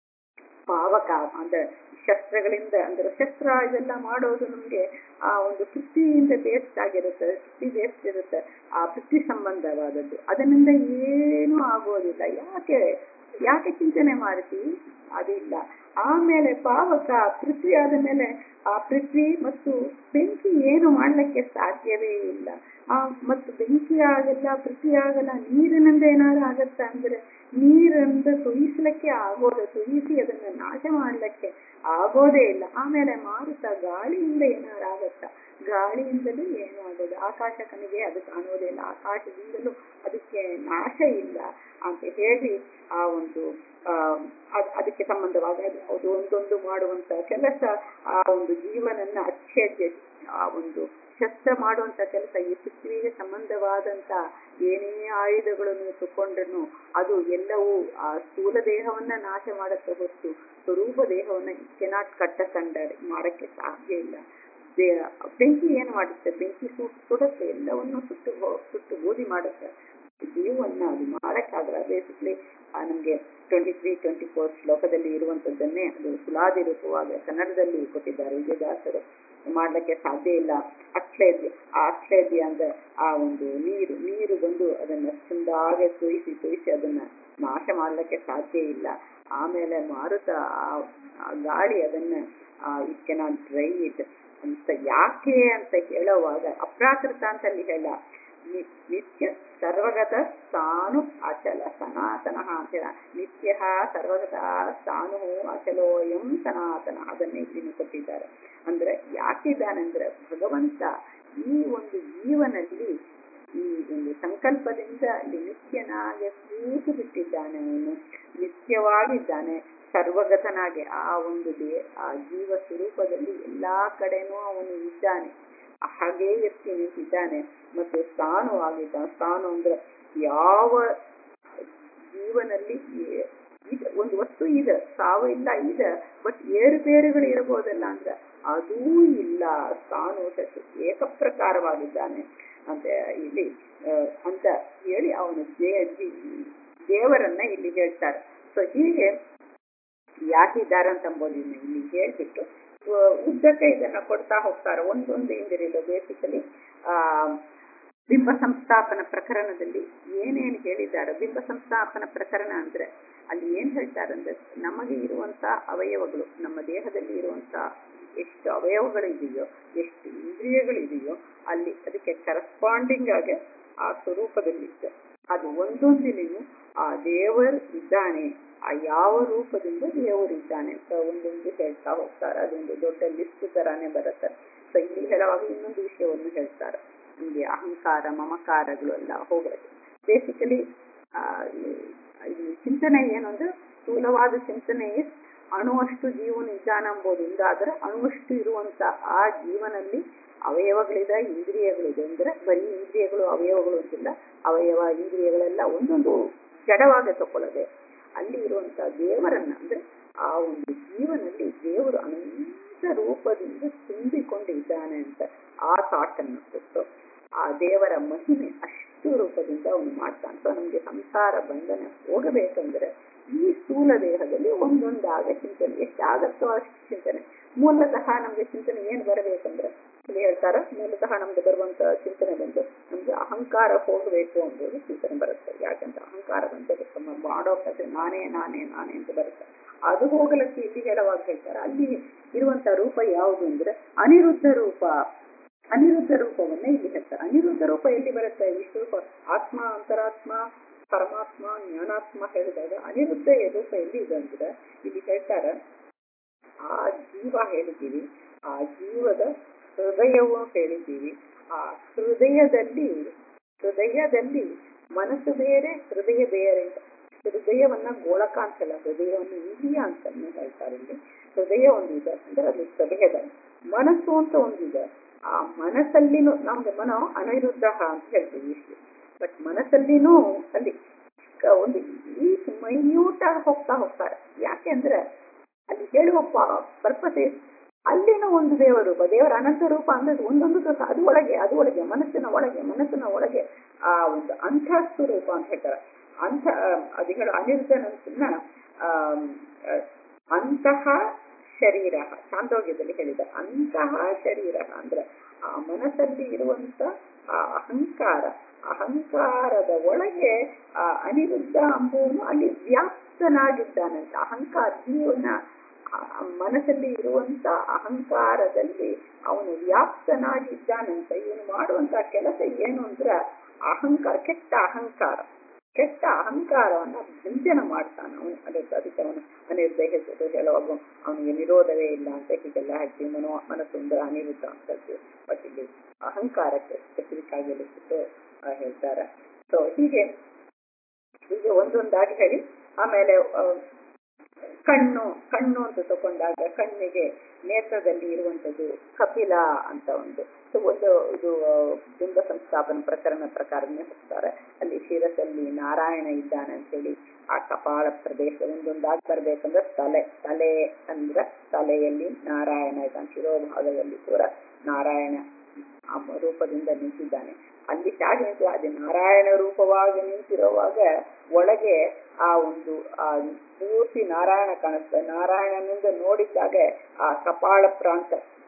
ಪಾವಕ ಅಂದ್ರೆ ಶಸ್ತ್ರಗಳಿಂದ ಅಂದ್ರೆ ಶಸ್ತ್ರ ಇದೆಲ್ಲ ಮಾಡೋದು ನಮ್ಗೆ ಆ ಒಂದು ಪೃಥ್ವಿಯಿಂದ ಬೇಸ್ಟ್ ಆಗಿರುತ್ತೆ ಪೃಥ್ವಿ ಬೇಸ್ಟ್ ಇರುತ್ತೆ ಆ ಪೃಥ್ವಿ ಸಂಬಂಧವಾದದ್ದು ಅದರಿಂದ ಏನೂ ಆಗೋದಿಲ್ಲ ಯಾಕೆ ಯಾಕೆ ಚಿಂತನೆ ಮಾಡ್ತೀವಿ ಅದಿಲ್ಲ ಆಮೇಲೆ ಪಾವಕ ಪೃಥ್ವಿ ಆದ ಮೇಲೆ ಆ ಪೃಥ್ವಿ ಮತ್ತು ಬೆಂಕಿ ಏನು ಮಾಡ್ಲಿಕ್ಕೆ ಸಾಧ್ಯವೇ ಇಲ್ಲ ಆ ಮತ್ತು ಬೆಂಕಿ ಆಗಲ್ಲ ಪೃಥ್ವಿ ಆಗಲ್ಲ ನೀರಿನಿಂದ ಏನಾದ್ರು ಆಗತ್ತ ಅಂದ್ರೆ ನೀರಿಂದ ತೊಯಿಸ್ಲಿಕ್ಕೆ ಆಗೋದು ತೊಯಿಸಿ ಅದನ್ನ ನಾಶ ಮಾಡ್ಲಿಕ್ಕೆ ಆಗೋದೇ ಇಲ್ಲ ಆಮೇಲೆ ಮಾರುತ ಗಾಳಿಯಿಂದ ಏನಾರು ಆಗತ್ತ ಗಾಳಿಯಿಂದಲೂ ಏನು ಆಗೋದು ಆಕಾಶ ಕಣಿಗೆ ಅದು ಕಾಣೋದೇ ಇಲ್ಲ ಆಕಾಶದಿಂದಲೂ ಅದಕ್ಕೆ ನಾಶ ಇಲ್ಲ ಅಂತ ಹೇಳಿ ಆ ಒಂದು ಆ ಅದಕ್ಕೆ ಸಂಬಂಧವಾಗಿ ಅದು ಒಂದೊಂದು ಮಾಡುವಂತ ಕೆಲಸ ಆ ಒಂದು ಜೀವನನ್ನ ಅಚ್ಛೇದ್ಯ ಆ ಒಂದು ಶಸ್ತ್ರ ಮಾಡುವಂತ ಕೆಲಸ ಈ ಪೃಥ್ವಿಗೆ ಸಂಬಂಧವಾದಂತ ಏನೇ ಆಯುಧಗಳನ್ನು ತಗೊಂಡ್ರು ಅದು ಎಲ್ಲವೂ ಆ ಸ್ಥೂಲ ದೇಹವನ್ನ ನಾಶ ಮಾಡಕ್ಕೆ ಹೊತ್ತು ಸ್ವರೂಪ ದೇಹವನ್ನ ಕೆನಾಟ್ ಕಟ್ಟ ಕಂಡ ಮಾಡಕ್ಕೆ ಸಾಧ್ಯ ಇಲ್ಲ ಬೆಂಕಿ ಏನ್ ಮಾಡುತ್ತೆ ಬೆಂಕಿ ಸುಡುತ್ತೆ ಎಲ್ಲವನ್ನು ಸುಟ್ಟು ಸುಟ್ಟು ಬೂದಿ ಮಾಡುತ್ತೆ ಜೀವನ್ನ ಅದು ಮಾಡಕ್ಕಾಗಲ್ಲ ಬೇಸಿಕ್ಲಿ ನಮ್ಗೆ ಟ್ವೆಂಟಿ ತ್ರೀ ಟ್ವೆಂಟಿ ಫೋರ್ ಶ್ಲೋಕದಲ್ಲಿ ಇರುವಂತದ್ದನ್ನೇ ಅದು ಸುಲಾದಿ ರೂಪವಾಗಿ ಕನ್ನಡದಲ್ಲಿ ಕೊಟ್ಟಿದ್ದಾರೆ ವಿಜಯದಾಸರು ಮಾಡ್ಲಿಕ್ಕೆ ಸಾಧ್ಯ ಇಲ್ಲ ಅಕ್ಲೇದ್ಯ ಆ ಅಕ್ಲೇದ್ಯ ಅಂದ್ರೆ ಆ ಒಂದು ನೀರು ನೀರು ಬಂದು ಅದನ್ನ ಚಂದಾಗೆ ತೋಯಿಸಿ ತೋಯಿಸಿ ಅದನ್ನ ನಾಶ ಮಾಡ್ಲಿಕ್ಕೆ ಸಾಧ್ಯ ಇಲ್ಲ ಆಮೇಲೆ ಮಾರುತ ಆ- ಆ ಗಾಳಿ ಅದನ್ನ ಇಟ್ ಕೆನಾಟ್ ಡ್ರೈ ಇಟ್ ಅಂತ ಯಾಕೆ ಅಂತ ಹೇಳುವಾಗ ಅಪ್ರಾಕೃತ ಅಂತ ಅಲ್ಲಿ ಹೇಳ ನಿ- ನಿತ್ಯ ಸರ್ವಗತ ತಾನು ಅಚಲ ಸನಾತನ ಅಂತ ಹೇಳ ನಿತ್ಯ ಸರ್ವಗತ ತಾನು ಅಚಲೋಯಂ ಸನಾತನ ಅದನ್ನೇ ಇಲ್ಲಿ ಕೊಟ್ಟಿದ್ದಾರೆ ಅಂದ್ರೆ ಯಾಕಿದ್ದಾನೆಂದ್ರೆ ಭಗವಂತ ಈ ಒಂದು ಜೀವನಲ್ಲಿ ಈ ಒಂದು ಸಂಕಲ್ಪದಿಂದ ಅಲ್ಲಿ ನಿತ್ಯನಾಗಿ ಕೂತು ಬಿಟ್ಟಿದ್ದಾನೆ ಅವನು ನಿತ್ಯವಾಗಿದ್ದಾನೆ ಸರ್ವಗತನಾಗಿ ಆ ಒಂದು ದೇ ಆ ಜೀವ ಸ್ವರೂಪದಲ್ಲಿ ಎಲ್ಲಾ ಕಡೆನೂ ಅವನು ಇದ್ದಾನೆ ಹಾಗೇ ಎತ್ತಿ ನಿಂತಿದ್ದಾನೆ ಮತ್ತು ಸ್ಥಾನು ಆಗಿದ್ದಾನೆ ಸ್ಥಾನು ಅಂದ್ರೆ ಯಾವ ಜೀವನಲ್ಲಿ ಏ- ಇದೆ ಒಂದು ವಸ್ತು ಇದೆ ಸಾವು ಇಲ್ಲ ಇದೆ ಬಟ್ ಏರುಪೇರುಗಳು ಇರಬಹುದಲ್ಲ ಅಂದ್ರೆ ಅದೂ ಇಲ್ಲ ತಾನು ಸತ್ತು ಏಕಪ್ರಕಾರವಾಗಿದ್ದಾನೆ ಅಂತ ಇಲ್ಲಿ ಆ, ಅಂತ ಹೇಳಿ ಅವನು ದೇ ಜೀ- ದೇವರನ್ನ ಇಲ್ಲಿ ಹೇಳ್ತಾರೆ ಸೊ ಹೀಗೆ ಯಾಕಿದ್ದಾರೆ ಅಂತ ಅಂಬೋದನ್ನ ಇಲ್ಲಿ ಹೇಳ್ಬಿಟ್ಟು ಆ, ಉದ್ದಕ್ಕೆ ಇದನ್ನ ಕೊಡ್ತಾ ಹೋಗ್ತಾರೆ ಒಂದೊಂದು ಇಂದಿರಿಲ್ಲ ಬೇಸಿಕಲಿ ಆ ಬಿಂಬ ಸಂಸ್ಥಾಪನ ಪ್ರಕರಣದಲ್ಲಿ ಏನೇನು ಹೇಳಿದ್ದಾರೆ ಬಿಂಬ ಸಂಸ್ಥಾಪನ ಪ್ರಕರಣ ಅಂದ್ರೆ ಅಲ್ಲಿ ಏನ್ ಹೇಳ್ತಾರೆ ಅಂದ್ರೆ ನಮಗೆ ಇರುವಂತ ಅವಯವಗಳು ನಮ್ಮ ದೇಹದಲ್ಲಿ ಇರುವಂತ ಎಷ್ಟು ಅವಯವಗಳಿದೆಯೋ ಎಷ್ಟು ಇಂದ್ರಿಯಗಳಿದೆಯೋ ಅಲ್ಲಿ ಅದಕ್ಕೆ ಕರೆಸ್ಪಾಂಡಿಂಗ್ ಆಗಿ ಆ ಸ್ವರೂಪದಲ್ಲಿ ಇದೆ ಅದು ಒಂದೊಂದಿನೂ ಆ ದೇವರು ಇದ್ದಾನೆ ಆ ಯಾವ ರೂಪದಿಂದ ದೇವರು ಇದ್ದಾನೆ ಅಂತ ಒಂದೊಂದು ಹೇಳ್ತಾ ಹೋಗ್ತಾರೆ ಅದೊಂದು ದೊಡ್ಡ ಲಿಸ್ಟ್ ತರಾನೇ ಬರುತ್ತೆ ಸೊ ಇಲ್ಲಿ ಹೇಳುವಾಗ ಇನ್ನೊಂದು ವಿಷಯವನ್ನು ಹೇಳ್ತಾರೆ ನಮಗೆ ಅಹಂಕಾರ ಮಮಕಾರಗಳು ಎಲ್ಲ ಹೋಗುತ್ತೆ ಬೇಸಿಕಲಿ ಇದು ಚಿಂತನೆ ಏನು ಅಂದ್ರೆ ಸ್ಥೂಲವಾದ ಚಿಂತನೆ is ಅಣುವಷ್ಟು ಜೀವನ ಇದ್ದಾನ ಎಂಬುದರಿಂದ ಆದ್ರೆ ಅಣುವಷ್ಟು ಇರುವಂತ ಆ ಜೀವನಲ್ಲಿ ಅವಯವಗಳಿದೆ ಇಂದ್ರಿಯಗಳಿದೆ ಅಂದ್ರೆ ಬರೀ ಇಂದ್ರಿಯಗಳು ಅವಯವಗಳು ಅಂತಿಲ್ಲ ಅವಯವ ಇಂದ್ರಿಯಗಳೆಲ್ಲ ಒಂದೊಂದು ಜಡವಾಗಿ ತಕೊಳ್ಳದೆ ಅಲ್ಲಿ ಇರುವಂತ ದೇವರನ್ನ ಅಂದ್ರೆ ಆ ಒಂದು ಜೀವನಲ್ಲಿ ದೇವರು ಅನಂತ ರೂಪದಿಂದ ತುಂಬಿಕೊಂಡಿದ್ದಾನೆ ಅಂತ ಆ ಥಾಟ್ ಅನ್ನು ಕೊಟ್ಟು ಆ ದೇವರ ಮಹಿಮೆ ಅಷ್ಟು ರೂಪದಿಂದ ಅವನು ಮಾಡ್ತಾನೆ ಸೊ ನಮ್ಗೆ ಸಂಸಾರ ಬಂಧನ ಹೋಗಬೇಕಂದ್ರೆ ಈ ಸ್ಥೂಲ ದೇಹದಲ್ಲಿ ಒಂದೊಂದಾಗ ಚಿಂತನೆ ಎಷ್ಟಾಗತ್ತೋ ಅಷ್ಟು ಚಿಂತನೆ ಮೂಲತಃ ನಮ್ಗೆ ಚಿಂತನೆ ಏನ್ ಬರಬೇಕಂದ್ರೆ ಇಲ್ಲಿ ಹೇಳ್ತಾರ ಮೂಲತಃ ನಮ್ಗೆ ಬರುವಂತ ಚಿಂತನೆ ಬಂದು ನಮ್ಗೆ ಅಹಂಕಾರ ಹೋಗಬೇಕು ಎಂಬುದು ಚಿಂತನೆ ಬರುತ್ತೆ ಯಾಕಂತ ಅಹಂಕಾರ ಬಂದರೆ ತಮ್ಮ ಮಾಡೋ ಕಥೆ ನಾನೇ ನಾನೇ ನಾನೇ ಅಂತ ಬರುತ್ತೆ ಅದು ಹೋಗಲಕ್ಕೆ ಇಲ್ಲಿ ಹೇಳುವಾಗ ಹೇಳ್ತಾರೆ ಅಲ್ಲಿ ಇರುವಂತ ರೂಪ ಯಾವುದು ಅಂದ್ರೆ ಅನಿರುದ್ಧ ರೂಪ ಅನಿರುದ್ಧ ರೂಪವನ್ನ ಇಲ್ಲಿ ಹೇಳ್ತಾರೆ ಅನಿರುದ್ಧ ರೂಪ ಎಲ್ಲಿ ಬರುತ್ತೆ ವಿಶ್ವರೂಪ ಆತ್ಮ ಅಂತರಾತ್ಮ ಪರಮಾತ್ಮ ಜ್ಞಾನಾತ್ಮ ಹೇಳಿದಾಗ ಅನಿರುದ್ಧ ರೂಪ ಎಲ್ಲಿ ಇದೆ ಅಂದ್ರೆ ಇಲ್ಲಿ ಹೇಳ್ತಾರೆ ಆ ಜೀವ ಹೇಳಿದ್ದೀವಿ ಆ ಜೀವದ ಹೃದಯವು ಹೇಳಿದ್ದೀವಿ ಆ ಹೃದಯದಲ್ಲಿ ಹೃದಯದಲ್ಲಿ ಮನಸ್ಸು ಬೇರೆ ಹೃದಯ ಬೇರೆ ಅಂತ ಹೃದಯವನ್ನ ಗೋಳಕ ಅಂತಲ್ಲ ಹೃದಯವನ್ನು ಇಂದ್ರಿಯ ಅಂತ ಹೇಳ್ತಾರೆ ಇಲ್ಲಿ ಹೃದಯ ಒಂದಿದೆ ಅಂದ್ರೆ ಅದು ಹೃದಯದಲ್ಲಿ ಮನಸ್ಸು ಅಂತ ಒಂದಿದೆ ಆ ಮನಸ್ಸಲ್ಲಿನೂ ನಮ್ಗೆ ಮನೋ ಅನಿರುದ್ಧ ಅಂತ ಹೇಳ್ತೀವಿ ಇಷ್ಟು ಬಟ್ ಮನಸ್ಸಲ್ಲಿನೂ ಅಲ್ಲಿ ಕ- ಒಂದು ಈ ಮೈನ್ಯೂಟ್ ಆಗಿ ಹೋಗ್ತಾ ಹೋಗ್ತಾರೆ ಯಾಕೆಂದ್ರೆ ಅಲ್ಲಿ ಹೇಳುವ ಪರ್ಪಸ್ ಅಲ್ಲಿನ ಒಂದು ದೇವ ರೂಪ ದೇವರ ಅನಂತ ರೂಪ ಅಂದ್ರೆ ಒಂದೊಂದು ದಿವಸ ಅದು ಒಳಗೆ ಅದು ಒಳಗೆ ಮನಸ್ಸಿನ ಒಳಗೆ ಮನಸ್ಸಿನ ಒಳಗೆ ಆ ಒಂದು ಅಂಥ ಸ್ವರೂಪ ಅಂತ ಹೇಳ್ತಾರೆ ಅಂಥ ಅದು ಹೇಳೋ ಅನಿರುದ್ಧನನ್ನ ಅಂತಹ ಶರೀರ ಚಾಂದೋಗ್ಯದಲ್ಲಿ ಹೇಳಿದ ಅಂತಹ ಶರೀರ ಅಂದ್ರೆ ಆ ಮನಸ್ಸಲ್ಲಿ ಇರುವಂತ ಆ ಅಹಂಕಾರ ಅಹಂಕಾರದ ಒಳಗೆ ಆ ಅನಿರುದ್ಧ ಅಂಬುವನು ಅಲ್ಲಿ ವ್ಯಾಪ್ತನಾಗಿದ್ದಾನಂತ ಅಹಂಕಾರ ಜೀವನ ಆ ಮನಸ್ಸಲ್ಲಿ ಇರುವಂತ ಅಹಂಕಾರದಲ್ಲಿ ಅವನು ವ್ಯಾಪ್ತನಾಗಿದ್ದಾನಂತ ಇವನು ಮಾಡುವಂತ ಕೆಲಸ ಏನು ಅಂದ್ರೆ ಅಹಂಕಾರ ಕೆಟ್ಟ ಅಹಂಕಾರ ಕೆಟ್ಟ ಅಹಂಕಾರವನ್ನ ಭಂಜನ ಮಾಡ್ತಾನೆ ಅವನು ಅದಕ್ಕೆ ಅದಕ್ಕೆ ಅವನು ಅನಿರುದ್ಧ ಹೆಸರು ಹೇಳುವಾಗ ಅವನಿಗೆ ನಿರೋಧವೇ ಇಲ್ಲ ಅಂತ ಹೀಗೆಲ್ಲ ಹೇಳ್ತೀವಿ ಮನೋ ಮನಸ್ಸೊಂದು ಅನಿರುದ್ಧ ಅಂತ ಹೇಳ್ತೀವಿ ಬಟ್ ಇಲ್ಲಿ ಅಹಂಕಾರಕ್ಕೆ ಸ್ಪೆಸಿಫಿಕ್ ಆಗಿ ಹೇಳಿಬಿಟ್ಟು ಹೇಳ್ತಾರೆ ಸೊ ಹೀಗೆ ಹೀಗೆ ಒಂದೊಂದಾಗಿ ಹೇಳಿ ಆಮೇಲೆ ಆ, ಕಣ್ಣು ಕಣ್ಣು ಅಂತ ತಗೊಂಡಾಗ ಕಣ್ಣಿಗೆ ನೇತ್ರದಲ್ಲಿ ಇರುವಂತದ್ದು ಕಪಿಲ ಅಂತ ಒಂದು ಸೊ ಒಂದು ಇದು ಆ, ಬಿಂಬ ಸಂಸ್ಥಾಪನ ಪ್ರಕರಣ ಪ್ರಕಾರನೇ ಹೋಗ್ತಾರೆ ಅಲ್ಲಿ ಶಿರಸಲ್ಲಿ ನಾರಾಯಣ ಇದ್ದಾನೆ ಅಂತ ಹೇಳಿ ಆ ಕಪಾಳ ಪ್ರದೇಶ ಒಂದೊಂದಾಗಿ ಬರ್ಬೇಕಂದ್ರೆ ತಲೆ ತಲೆ ಅಂದ್ರೆ ತಲೆಯಲ್ಲಿ ನಾರಾಯಣ ಇದ್ದಾನೆ ಶಿರೋಭಾಗದಲ್ಲಿ ಕೂಡ ನಾರಾಯಣ ಆ ರೂಪದಿಂದ ನಿಂತಿದ್ದಾನೆ ಅಲ್ಲಿ ಹೇಗೆ ನಿಂತು ಅದು ನಾರಾಯಣ ರೂಪವಾಗಿ ನಿಂತಿರುವಾಗ ಒಳಗೆ ಆ ಒಂದು ಆ ಪೂರ್ತಿ ನಾರಾಯಣ ಕಾಣಿಸ್ತದೆ ನಾರಾಯಣನಿಂದ ನೋಡಿದಾಗ ಆ ಕಪಾಳ ಪ್ರಾಂತ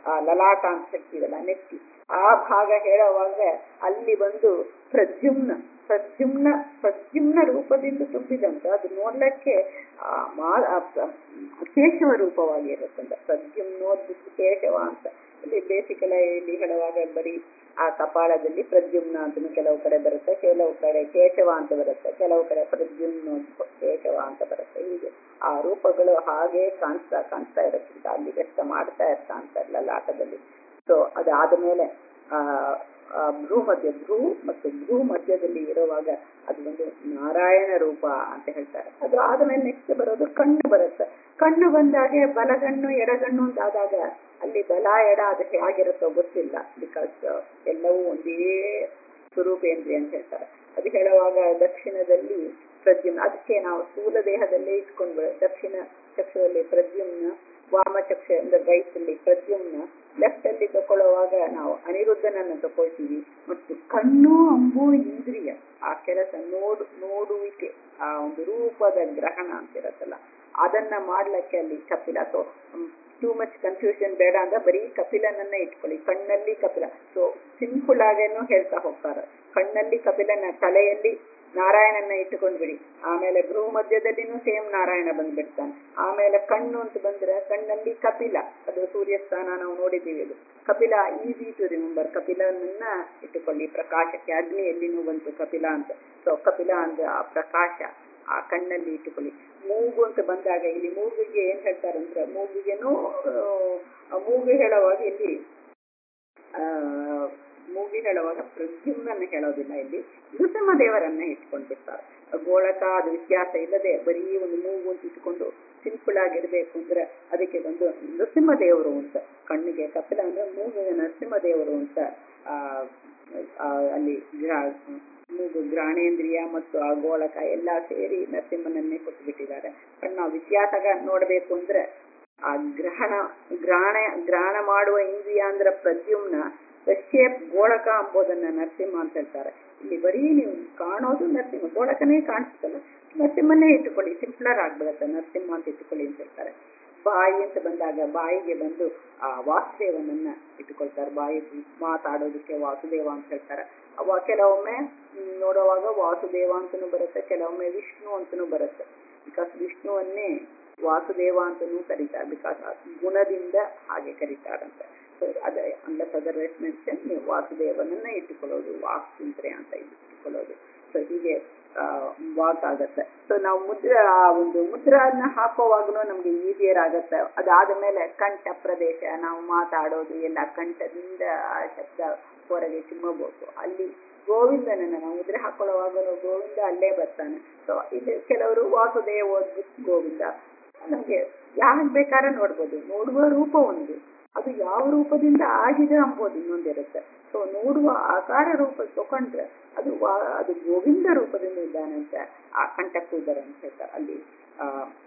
ಆ ಲಲಾಟ ಅಂತ ಹೇಳ್ತೀವಲ್ಲ ನೆತ್ತಿ ಆ ಭಾಗ ಹೇಳುವಾಗ ಅಲ್ಲಿ ಬಂದು ಪ್ರದ್ಯುಮ್ನ ಪ್ರದ್ಯುಮ್ನ ಪ್ರದ್ಯುಮ್ನ ರೂಪದಿಂದ ತುಂಬಿದಂತ ಅದು ನೋಡ್ಲಿಕ್ಕೆ ಆ ಮಾ ಆ ಪ್ರ- ಕೇಶವ ರೂಪವಾಗಿರುತ್ತಂತ ಪ್ರದ್ಯುಮ್ನೋದ್ಬಿಟ್ಟು ಕೇಶವ ಅಂತ ಇಲ್ಲಿ ಬೇಸಿಕಲ ಇಲ್ಲಿ ಹೇಳುವಾಗ ಬರೀ ಆ ಕಪಾಳದಲ್ಲಿ ಪ್ರದ್ಯುಮ್ನ ಅಂತ ಕೆಲವು ಕಡೆ ಬರುತ್ತೆ ಕೆಲವು ಕಡೆ ಕೇಶವ ಅಂತ ಬರುತ್ತೆ ಕೆಲವು ಕಡೆ ಪ್ರದ್ಯುಮ್ನ ಕೇಶವ ಅಂತ ಬರುತ್ತೆ ಹೀಗೆ ಆ ರೂಪಗಳು ಹಾಗೆ ಕಾಣಿಸ್ತಾ ಕಾಣಿಸ್ತಾ ಇರುತ್ತೆ ಅಲ್ಲಿ ವ್ಯಕ್ತ ಮಾಡ್ತಾ ಇರ್ತಾ ಅಂತಾರಲ್ಲ ಲಾಟದಲ್ಲಿ ಸೊ ಅದಾದ ಮೇಲೆ ಆ ಆ ಭ್ರೂ ಮಧ್ಯ ಭ್ರೂ ಮತ್ತು ಭ್ರೂ ಮಧ್ಯದಲ್ಲಿ ಇರುವಾಗ ಅದು ಒಂದು ನಾರಾಯಣ ರೂಪ ಅಂತ ಹೇಳ್ತಾರೆ ಅದು ಆದ್ಮೇಲೆ ನೆಕ್ಸ್ಟ್ ಬರೋದು ಕಣ್ಣು ಬರುತ್ತೆ ಕಣ್ಣು ಬಂದಾಗೆ ಬಲಗಣ್ಣು ಎಡಗಣ್ಣು ಅಂತ ಆದಾಗ ಅಲ್ಲಿ ಬಲ ಎಡ ಅದು ಹೇಗಿರುತ್ತೋ ಗೊತ್ತಿಲ್ಲ ಬಿಕಾಸ್ ಎಲ್ಲವೂ ಒಂದೇ ಸ್ವರೂಪೇಂದ್ರಿಯ ಅಂತ ಹೇಳ್ತಾರೆ ಅದು ಹೇಳುವಾಗ ದಕ್ಷಿಣದಲ್ಲಿ ಪ್ರದ್ಯುಮ್ನ ಅದಕ್ಕೆ ನಾವು ಸ್ಥೂಲ ದೇಹದಲ್ಲೇ ಇಟ್ಕೊಂಡು ದಕ್ಷಿಣ ಚಕ್ಷದಲ್ಲಿ ಪ್ರದ್ಯುಮ್ನ ವಾಮ ಚಕ್ಷ ಅಂದ್ರೆ ರೈಟ್ ಅಲ್ಲಿ ಪ್ರದ್ಯುಮ್ನ ಲೆಫ್ಟ್ ಅಲ್ಲಿ ತಗೊಳ್ಳುವಾಗ ನಾವು ಅನಿರುದ್ಧನನ್ನು ತಗೊಳ್ತೀವಿ ಮತ್ತು ಕಣ್ಣು ಅಂಬು ಇಂದ್ರಿಯ ಆ ಕೆಲಸ ನೋಡು ನೋಡುವಿಕೆ ಆ ಒಂದು ರೂಪದ ಗ್ರಹಣ ಅಂತಿರತ್ತಲ್ಲ ಅದನ್ನ ಮಾಡ್ಲಿಕ್ಕೆ ಅಲ್ಲಿ Kapila so too much confusion ಬೇಡ ಅಂದ್ರೆ ಬರೀ ಕಪಿಲನನ್ನ ಇಟ್ಕೊಳ್ಳಿ ಕಣ್ಣಲ್ಲಿ ಕಪಿಲ ಸೊ ಸಿಂಪಲ್ ಆಗೇನು ಹೇಳ್ತಾ ಹೋಗ್ತಾರೆ ಕಣ್ಣಲ್ಲಿ ಕಪಿಲನ ತಲೆಯಲ್ಲಿ ನಾರಾಯಣನ ಇಟ್ಟುಕೊಂಡ್ಬಿಡಿ ಆಮೇಲೆ ಭ್ರೂ ಮಧ್ಯದಲ್ಲಿನೂ ಸೇಮ್ ನಾರಾಯಣ ಬಂದ್ಬಿಡ್ತಾನೆ ಆಮೇಲೆ ಕಣ್ಣು ಅಂತ ಬಂದ್ರೆ ಕಣ್ಣಲ್ಲಿ ಕಪಿಲ ಅದು ಸೂರ್ಯಸ್ಥಾನ ನಾವು ನೋಡಿದ್ದೀವಿ ಅದು ಕಪಿಲ ಈಸಿ ಟು ರಿಮೆಂಬರ್ ಕಪಿಲನನ್ನ ಇಟ್ಟುಕೊಳ್ಳಿ ಪ್ರಕಾಶಕ್ಕೆ ಅಗ್ನಿ ಎಲ್ಲಿನೂ ಬಂತು ಕಪಿಲ ಅಂತ ಸೊ ಕಪಿಲ ಅಂದ್ರೆ ಆ ಪ್ರಕಾಶ ಆ ಕಣ್ಣಲ್ಲಿ ಇಟ್ಟುಕೊಳ್ಳಿ ಮೂಗು ಅಂತ ಬಂದಾಗ ಇಲ್ಲಿ ಮೂಗಿಗೆ ಏನ್ ಹೇಳ್ತಾರೆ ಅಂದ್ರೆ ಮೂಗಿಗೆನೂ ಆ ಮೂಗು ಹೇಳುವಾಗ ಇಲ್ಲಿ ಆ ಮೂಗಿ ಹೇಳುವಾಗ ಪ್ರದ್ಯುಮ್ನನ್ನು ಹೇಳೋದಿಲ್ಲ ಇಲ್ಲಿ ನೃಸಿಂಹ ದೇವರನ್ನ ಇಟ್ಕೊಂಡಿರ್ತಾರೆ ಗೋಳಕ ಅದು ವ್ಯತ್ಯಾಸ ಇಲ್ಲದೆ ಬರೀ ಒಂದು ಮೂಗು ಅಂತ ಇಟ್ಕೊಂಡು ಸಿಂಪಲ್ ಆಗಿರ್ಬೇಕು ಅಂದ್ರೆ ಅದಕ್ಕೆ ಒಂದು ನೃಸಿಂಹ ದೇವರು ಅಂತ ಕಣ್ಣಿಗೆ ಕಪಿಲ ಅಂದ್ರೆ ಮೂಗಿಗೆ ನರಸಿಂಹ ದೇವರು ಅಂತ ಆ ಆ, ಅಲ್ಲಿ ಗ್ರಾ- ಮೂಗು ಗ್ರಾಣೇಂದ್ರಿಯ ಮತ್ತು ಆ ಗೋಳಕ ಎಲ್ಲ ಸೇರಿ ನರಸಿಂಹನನ್ನೇ ಕೊಟ್ಟು ಬಿಟ್ಟಿದ್ದಾರೆ ಬಟ್ ನಾವು ವ್ಯತ್ಯಾಸ ನೋಡಬೇಕು ಅಂದ್ರೆ ಆ ಗ್ರಹಣ ಗ್ರಾಣ ಗ್ರಹಣ ಮಾಡುವ ಇಂದ್ರಿಯ ಅಂದ್ರೆ ಪ್ರದ್ಯುಮ್ನ ಶೇಪ್ ಗೋಳಕ ಅಂಬೋದನ್ನ ನರಸಿಂಹ ಅಂತ ಹೇಳ್ತಾರೆ ಇಲ್ಲಿ ಬರೀ ನೀವು ಕಾಣೋದು ನರಸಿಂಹ ಗೋಳಕನೇ ಕಾಣಿಸ್ತಲ್ಲ ನರಸಿಂಹನೇ ಇಟ್ಟುಕೊಳ್ಳಿ ಸಿಂಪ್ಲರ್ ಆಗ್ಬಿಡುತ್ತೆ ನರಸಿಂಹ ಅಂತ ಇಟ್ಟುಕೊಳ್ಳಿ ಅಂತ ಹೇಳ್ತಾರೆ ಬಾಯಿ ಅಂತ ಬಂದಾಗ ಬಾಯಿಗೆ ಬಂದು ಆ ವಾಸುದೇವನನ್ನ ಇಟ್ಟುಕೊಳ್ತಾರೆ ಬಾಯಿ ಮಾತಾಡೋದಕ್ಕೆ ವಾಸುದೇವ ಅಂತ ಹೇಳ್ತಾರೆ ಅವ ಕೆಲವೊಮ್ಮೆ ಹ್ಮ್, ನೋಡುವಾಗ ವಾಸುದೇವ ಅಂತನೂ ಬರುತ್ತೆ ಕೆಲವೊಮ್ಮೆ ವಿಷ್ಣು ಅಂತನೂ ಬರುತ್ತೆ ಬಿಕಾಸ್ ವಿಷ್ಣುವನ್ನೇ ವಾಸುದೇವ ಅಂತನೂ ಕರೀತಾರೆ ಬಿಕಾಸ್ ಗುಣದಿಂದ ಹಾಗೆ ಕರೀತಾರಂತೆ ಸೊ ಅದ ಅನ್ಲಸ್ ಅದರ್ ಮೆನ್ಷನ್ ನೀವು ವಾಸುದೇವನನ್ನ ಇಟ್ಟುಕೊಳ್ಳೋದು ವಾಕ್ಸಿಂತ್ರೆ ಅಂತ ಇಟ್ಟುಕೊಳ್ಳೋದು ಸೊ ಹೀಗೆ ಆ, ವಾಕ್ ಆಗತ್ತೆ ಸೊ ನಾವು ಮುದ್ರ ಆ ಒಂದು ಮುದ್ರನ್ನ ಹಾಕುವಾಗಲೂ ನಮ್ಗೆ ಈಸಿಯರ್ ಆಗತ್ತೆ ಅದಾದ ಮೇಲೆ ಕಂಠ ಪ್ರದೇಶ ನಾವು ಮಾತಾಡೋದು ಎಲ್ಲ ಕಂಠದಿಂದ ಆ ಶಬ್ದ ಹೊರಗೆ ಚಿಮ್ಮಬಹುದು ಅಲ್ಲಿ ಗೋವಿಂದನನ್ನ ನಾವು ಮುದ್ರೆ ಹಾಕೊಳ್ಳುವಾಗಲೂ ಗೋವಿಂದ ಅಲ್ಲೇ ಬರ್ತಾನೆ ಸೊ ಇದು ಕೆಲವರು ವಾಸುದೇವ ಓದ್ಬಿಟ್ಟು ಗೋವಿಂದ ನಮ್ಗೆ ಯಾಕೆ ಬೇಕಾದ್ರೆ ನೋಡ್ಬೋದು ನೋಡುವ ರೂಪ ಒಂದು ಅದು ಯಾವ ರೂಪದಿಂದ ಆಗಿದೆ ಅಂಬೋದು ಇನ್ನೊಂದಿರುತ್ತೆ ಸೊ ನೋಡುವ ಆಕಾರ ರೂಪ ತಗೊಂಡ್ರೆ ಅದು ವಾ- ಅದು ಗೋವಿಂದ ರೂಪದಿಂದ ಇದ್ದಾನಂತ ಆ ಕಂಠಕ್ಕೂದರ ಅಂತ ಹೇಳ್ತಾರೆ ಅಲ್ಲಿ ಆ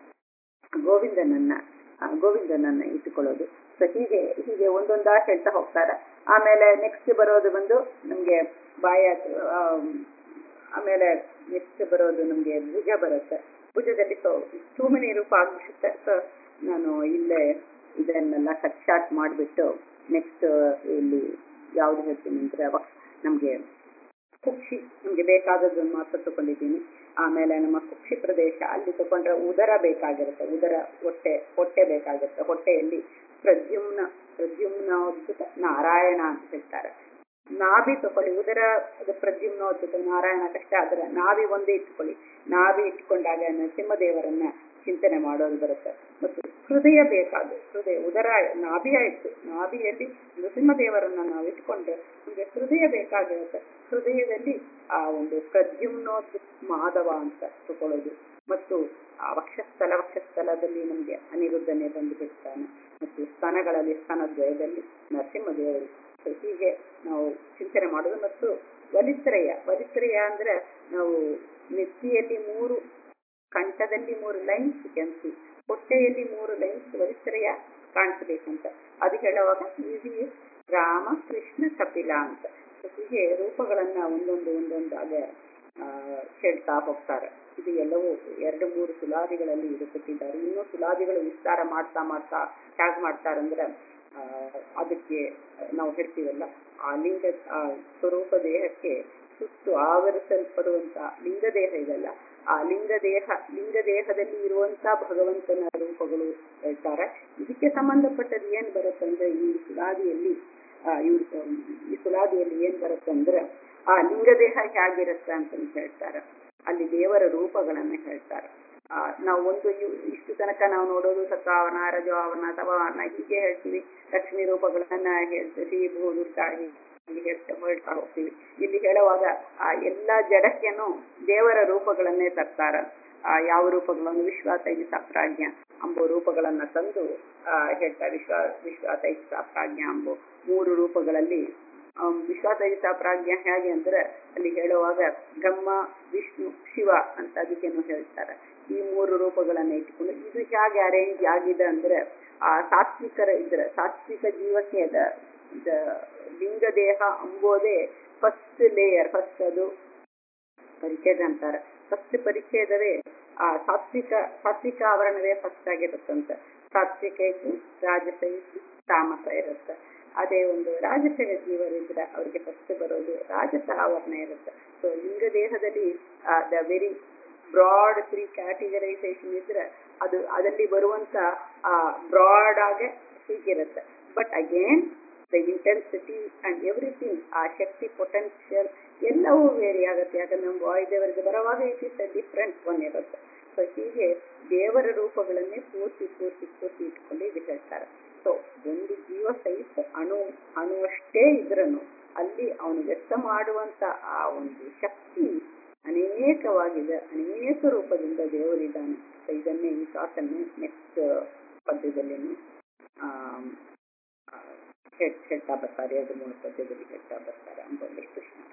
ಗೋವಿಂದನನ್ನ ಆ, ಗೋವಿಂದನನ್ನ ಇಟ್ಟುಕೊಳ್ಳೋದು ಸೊ ಹೀಗೆ ಹೀಗೆ ಒಂದೊಂದಾ ಹೇಳ್ತಾ ಹೋಗ್ತಾರೆ ಆಮೇಲೆ ನೆಕ್ಸ್ಟ್ ಬರೋದು ಬಂದು ನಮ್ಗೆ ಬಾಯ ಆಮ್, ಆಮೇಲೆ ನೆಕ್ಸ್ಟ್ ಬರೋದು ನಮ್ಗೆ ಭುಜ ಬರುತ್ತೆ ಭುಜದಲ್ಲಿ ಸೊ ಟೂ ಮೆನಿ ರೂಪ ಆಗ್ಬಿಡುತ್ತೆ ಸೊ ನಾನು ಇಲ್ಲೇ ಇದನ್ನೆಲ್ಲ ಕಟ್ ಶಾರ್ಟ್ ಮಾಡಿಬಿಟ್ಟು ನೆಕ್ಸ್ಟ್ ಇಲ್ಲಿ ಯಾವ್ದು ಹೇಳ್ತೀನಿ ಅಂದ್ರೆ ಅವಾಗ ನಮ್ಗೆ ಕುಕ್ಷಿ ನಮ್ಗೆ ಬೇಕಾದದ್ದನ್ನು ಮಾತ್ರ ತಗೊಂಡಿದ್ದೀನಿ ಆಮೇಲೆ ನಮ್ಮ ಕುಕ್ಷಿ ಪ್ರದೇಶ ಅಲ್ಲಿ ತಗೊಂಡ್ರೆ ಉದರ ಬೇಕಾಗಿರುತ್ತೆ ಉದರ ಹೊಟ್ಟೆ ಹೊಟ್ಟೆ ಬೇಕಾಗಿರುತ್ತೆ ಹೊಟ್ಟೆಯಲ್ಲಿ ಪ್ರದ್ಯುಮ್ನ ಪ್ರದ್ಯುಮ್ನೋದ್ಭುತ ನಾರಾಯಣ ಅಂತ ಹೇಳ್ತಾರೆ ನಾಭಿ ತಕೊಳ್ಳಿ ಉದರ ಅದು ಪ್ರದ್ಯುಮ್ನೋದ್ಭುತ ನಾರಾಯಣ ಕಷ್ಟ ಅದರ ನಾಭಿ ಒಂದೇ ಇಟ್ಕೊಳ್ಳಿ ನಾಭಿ ಇಟ್ಕೊಂಡಾಗ ನರಸಿಂಹದೇವರನ್ನ ಚಿಂತನೆ ಮಾಡೋದು ಬರುತ್ತೆ ಮತ್ತು ಹೃದಯ ಬೇಕಾದ ಹೃದಯ ಉದರ ನಾಭಿ ಆಯ್ತು ನಾಭಿಯಲ್ಲಿ ನರಸಿಂಹದೇವರನ್ನ ನಾವು ಇಟ್ಕೊಂಡ್ರೆ ನಮ್ಗೆ ಹೃದಯ ಬೇಕಾಗಿರುತ್ತೆ ಹೃದಯದಲ್ಲಿ ಆ ಒಂದು ಪ್ರದ್ಯುಮ್ನೋದ್ ಮಾಧವ ಅಂತ ತಗೊಳ್ಳೋದು ಮತ್ತು ಆ ವಕ್ಷಸ್ಥಲ ವಕ್ಷಸ್ಥಲದಲ್ಲಿ ನಮ್ಗೆ ಅನಿರುದ್ಧನೆ ಬಂದು ಬಿಡ್ತಾನೆ ಮತ್ತು ಸ್ತನಗಳಲ್ಲಿ ಸ್ತನದ್ವಯದಲ್ಲಿ ನರಸಿಂಹದೇವರು ಸೊ ಹೀಗೆ ನಾವು ಚಿಂತನೆ ಮಾಡೋದು ಮತ್ತು ವಲಿತ್ರಯ ವಲಿತ್ರಯ ಅಂದ್ರೆ ನಾವು ನೆತ್ತಿಯಲ್ಲಿ ಮೂರು ಕಂಠದಲ್ಲಿ ಮೂರು ಲೈನ್ಸ್ ಕೆಂಪು ಹೊಟ್ಟೆಯಲ್ಲಿ ಮೂರು ಲೈನ್ಸ್ ವಲಿತ್ರಯ ಕಾಣಿಸಬೇಕಂತ ಅದು ಹೇಳುವಾಗ ಈಸಿ ರಾಮ ಕೃಷ್ಣ ಕಪಿಲ ಅಂತ ಸೊ ಹೀಗೆ ರೂಪಗಳನ್ನ ಒಂದೊಂದು ಒಂದೊಂದಾಗ ಆ, ಹೇಳ್ತಾ ಹೋಗ್ತಾರೆ ಇದು ಎಲ್ಲವೂ ಎರಡು ಮೂರು ಸುಲಾದಿಗಳಲ್ಲಿ ಇದು ಕೊಟ್ಟಿದ್ದಾರೆ ಇನ್ನೂ ಸುಲಾದಿಗಳು ವಿಸ್ತಾರ ಮಾಡ್ತಾ ಮಾಡ್ತಾ ಹೇಗೆ ಮಾಡ್ತಾರಂದ್ರೆ ಆ, ಅದಕ್ಕೆ ನಾವು ಹೇಳ್ತೀವಲ್ಲ ಆ ಲಿಂಗ ಆ ಸ್ವರೂಪ ದೇಹಕ್ಕೆ ಸುತ್ತು ಆವರಿಸಲ್ಪಡುವಂತ ಲಿಂಗ ದೇಹ ಇದಲ್ಲ ಆ ಲಿಂಗ ದೇಹ ಲಿಂಗ ದೇಹದಲ್ಲಿ ಇರುವಂತ ಭಗವಂತನ ರೂಪಗಳು ಹೇಳ್ತಾರೆ ಇದಕ್ಕೆ ಸಂಬಂಧಪಟ್ಟದ್ದು ಏನ್ ಬರುತ್ತಂದ್ರೆ ಈ ಸುಲಾದಿಯಲ್ಲಿ ಆ, ಇವ್ರು ಈ ಸುಲಾದಿಯಲ್ಲಿ ಏನ್ ಬರುತ್ತಂದ್ರೆ ಆ ಲಿಂಗ ದೇಹ ಹೇಗಿರುತ್ತೆ ಅಂತ ಹೇಳ್ತಾರೆ ಅಲ್ಲಿ ದೇವರ ರೂಪಗಳನ್ನ ಹೇಳ್ತಾರೆ ಆ, ನಾವು ಒಂದು ಇವ್- ಇಷ್ಟು ತನಕ ನಾವು ನೋಡೋದು ಸತ್ವಾವರಣ ರಜವಾವರಣ ತವಾವರಣ ಹೀಗೆ ಹೇಳ್ತೀವಿ ಲಕ್ಷ್ಮಿ ರೂಪಗಳನ್ನ ಹೇಳ್ತೀವಿ ಭೂ ದುರ್ಗಾ ಹೀಗೆ ಹೇಳ್ತಾ ಹೇಳ್ತಾ ಹೋಗ್ತೀವಿ ಇಲ್ಲಿ ಹೇಳುವಾಗ ಆ ಎಲ್ಲಾ ಜಡಕ್ಕೆನೂ ದೇವರ ರೂಪಗಳನ್ನೇ ತರ್ತಾರ ಆ ಯಾವ ರೂಪಗಳನ್ನು ವಿಶ್ವ ತೈಜಸ ಪ್ರಾಜ್ಞ ಅಂಬೋ ರೂಪಗಳನ್ನ ತಂದು ಆ ಹೇಳ್ತಾರೆ ವಿಶ್ವ ವಿಶ್ವ ತೈಜಸ ಪ್ರಾಜ್ಞ ಅಂಬೋ ಮೂರು ರೂಪಗಳಲ್ಲಿ ಆಮ್, ವಿಶ್ವ ತೈಜಸ ಪ್ರಾಜ್ಞ ಹೇಗೆ ಅಂದ್ರೆ ಅಲ್ಲಿ ಹೇಳುವಾಗ ಬ್ರಹ್ಮ ವಿಷ್ಣು ಶಿವ ಅಂತ ಅದಕ್ಕೇನು ಹೇಳ್ತಾರೆ ಈ ಮೂರು ರೂಪಗಳನ್ನ ಇಟ್ಕೊಂಡು ಇದು ಹೇಗೆ ಅರೇಂಜ್ ಆಗಿದೆ ಅಂದ್ರೆ ಆ ಸಾತ್ವಿಕರ ಇದ್ರ ಸಾತ್ವಿಕ ಜೀವಕ್ಕೆ ಅದ ದ- ಲಿಂಗ ದೇಹ ಅಂಬೋದೇ ಫಸ್ಟ್ ಲೇಯರ್ ಫಸ್ಟ್ ಅದು ಪರಿಚ್ಛೇದ ಅಂತಾರೆ ಫಸ್ಟ್ ಪರಿಚ್ಛೇದವೇ ಆ ಸಾತ್ವಿಕ ಸಾತ್ವಿಕ ಆವರಣವೇ ಫಸ್ಟ್ ಆಗಿರುತ್ತಂತ ಸಾತ್ವಿಕ ಇದ್ದು ರಾಜಸ ಇದ್ದು ತಾಮಸ ಇರುತ್ತೆ ಅದೇ ಒಂದು ರಾಜಸೇವ ಜೀವರಿದ್ರೆ ಅವ್ರಿಗೆ ಫಸ್ಟ್ ಬರೋದು ರಾಜಸ ಆವರಣ ಇರುತ್ತೆ ಸೊ ಲಿಂಗ ದೇಹದಲ್ಲಿ the very broad three categorisation ಇದ್ರೆ ಅದು ಅದರಲ್ಲಿ ಬರುವಂತ ಬ್ರಾಡ್ ಆಗಿ ಹೀಗಿರುತ್ತೆ but again the intensity and everything ಆ ಶಕ್ತಿ ಪೊಟೆನ್ಷಿಯಲ್ ಎಲ್ಲವೂ ವೇರಿ ಆಗುತ್ತೆ ಯಾಕಂದ್ರೆ ನಮ್ಮ ವಾಯುದೇವರಿಗೆ ಬರುವಾಗ ಇಟ್ ಇಸ್ ಡಿಫ್ರೆಂಟ್ ಒನ್ ಇರುತ್ತೆ ಸೊ ಹೀಗೆ ದೇವರ ರೂಪಗಳನ್ನೇ ಪೂರ್ತಿ ಪೂರ್ತಿ ಪೂರ್ತಿ ಇಟ್ಕೊಂಡು ಇದು ಹೇಳ್ತಾರೆ ಸೊ ಒಂದು ಜೀವ ಸಹಿತ ಅಣು ಅಣುವಷ್ಟೇ ಇದ್ರನು ಅಲ್ಲಿ ಅವನು ವ್ಯಕ್ತ ಮಾಡುವಂತ ಆ ಒಂದು ಶಕ್ತಿ ಅನೇಕವಾಗಿದೆ ಅನೇಕ ರೂಪದಿಂದ ದೇವರಿದ್ದಾನೆ ಸೊ ಇದನ್ನೇ ಈ ಕಾಸನ್ನು ನೆಕ್ಸ್ಟ್ ಪದ್ಯದಲ್ಲಿ ಹೇಳ್ತಾ ಬರ್ತಾರೆ ಎರಡು ಮೂರು ಪದ್ಯದಲ್ಲಿ ಹೇಳ್ತಾ ಬರ್ತಾರೆ ಅಂಬಲ್ಲಿ ಕೃಷ್ಣ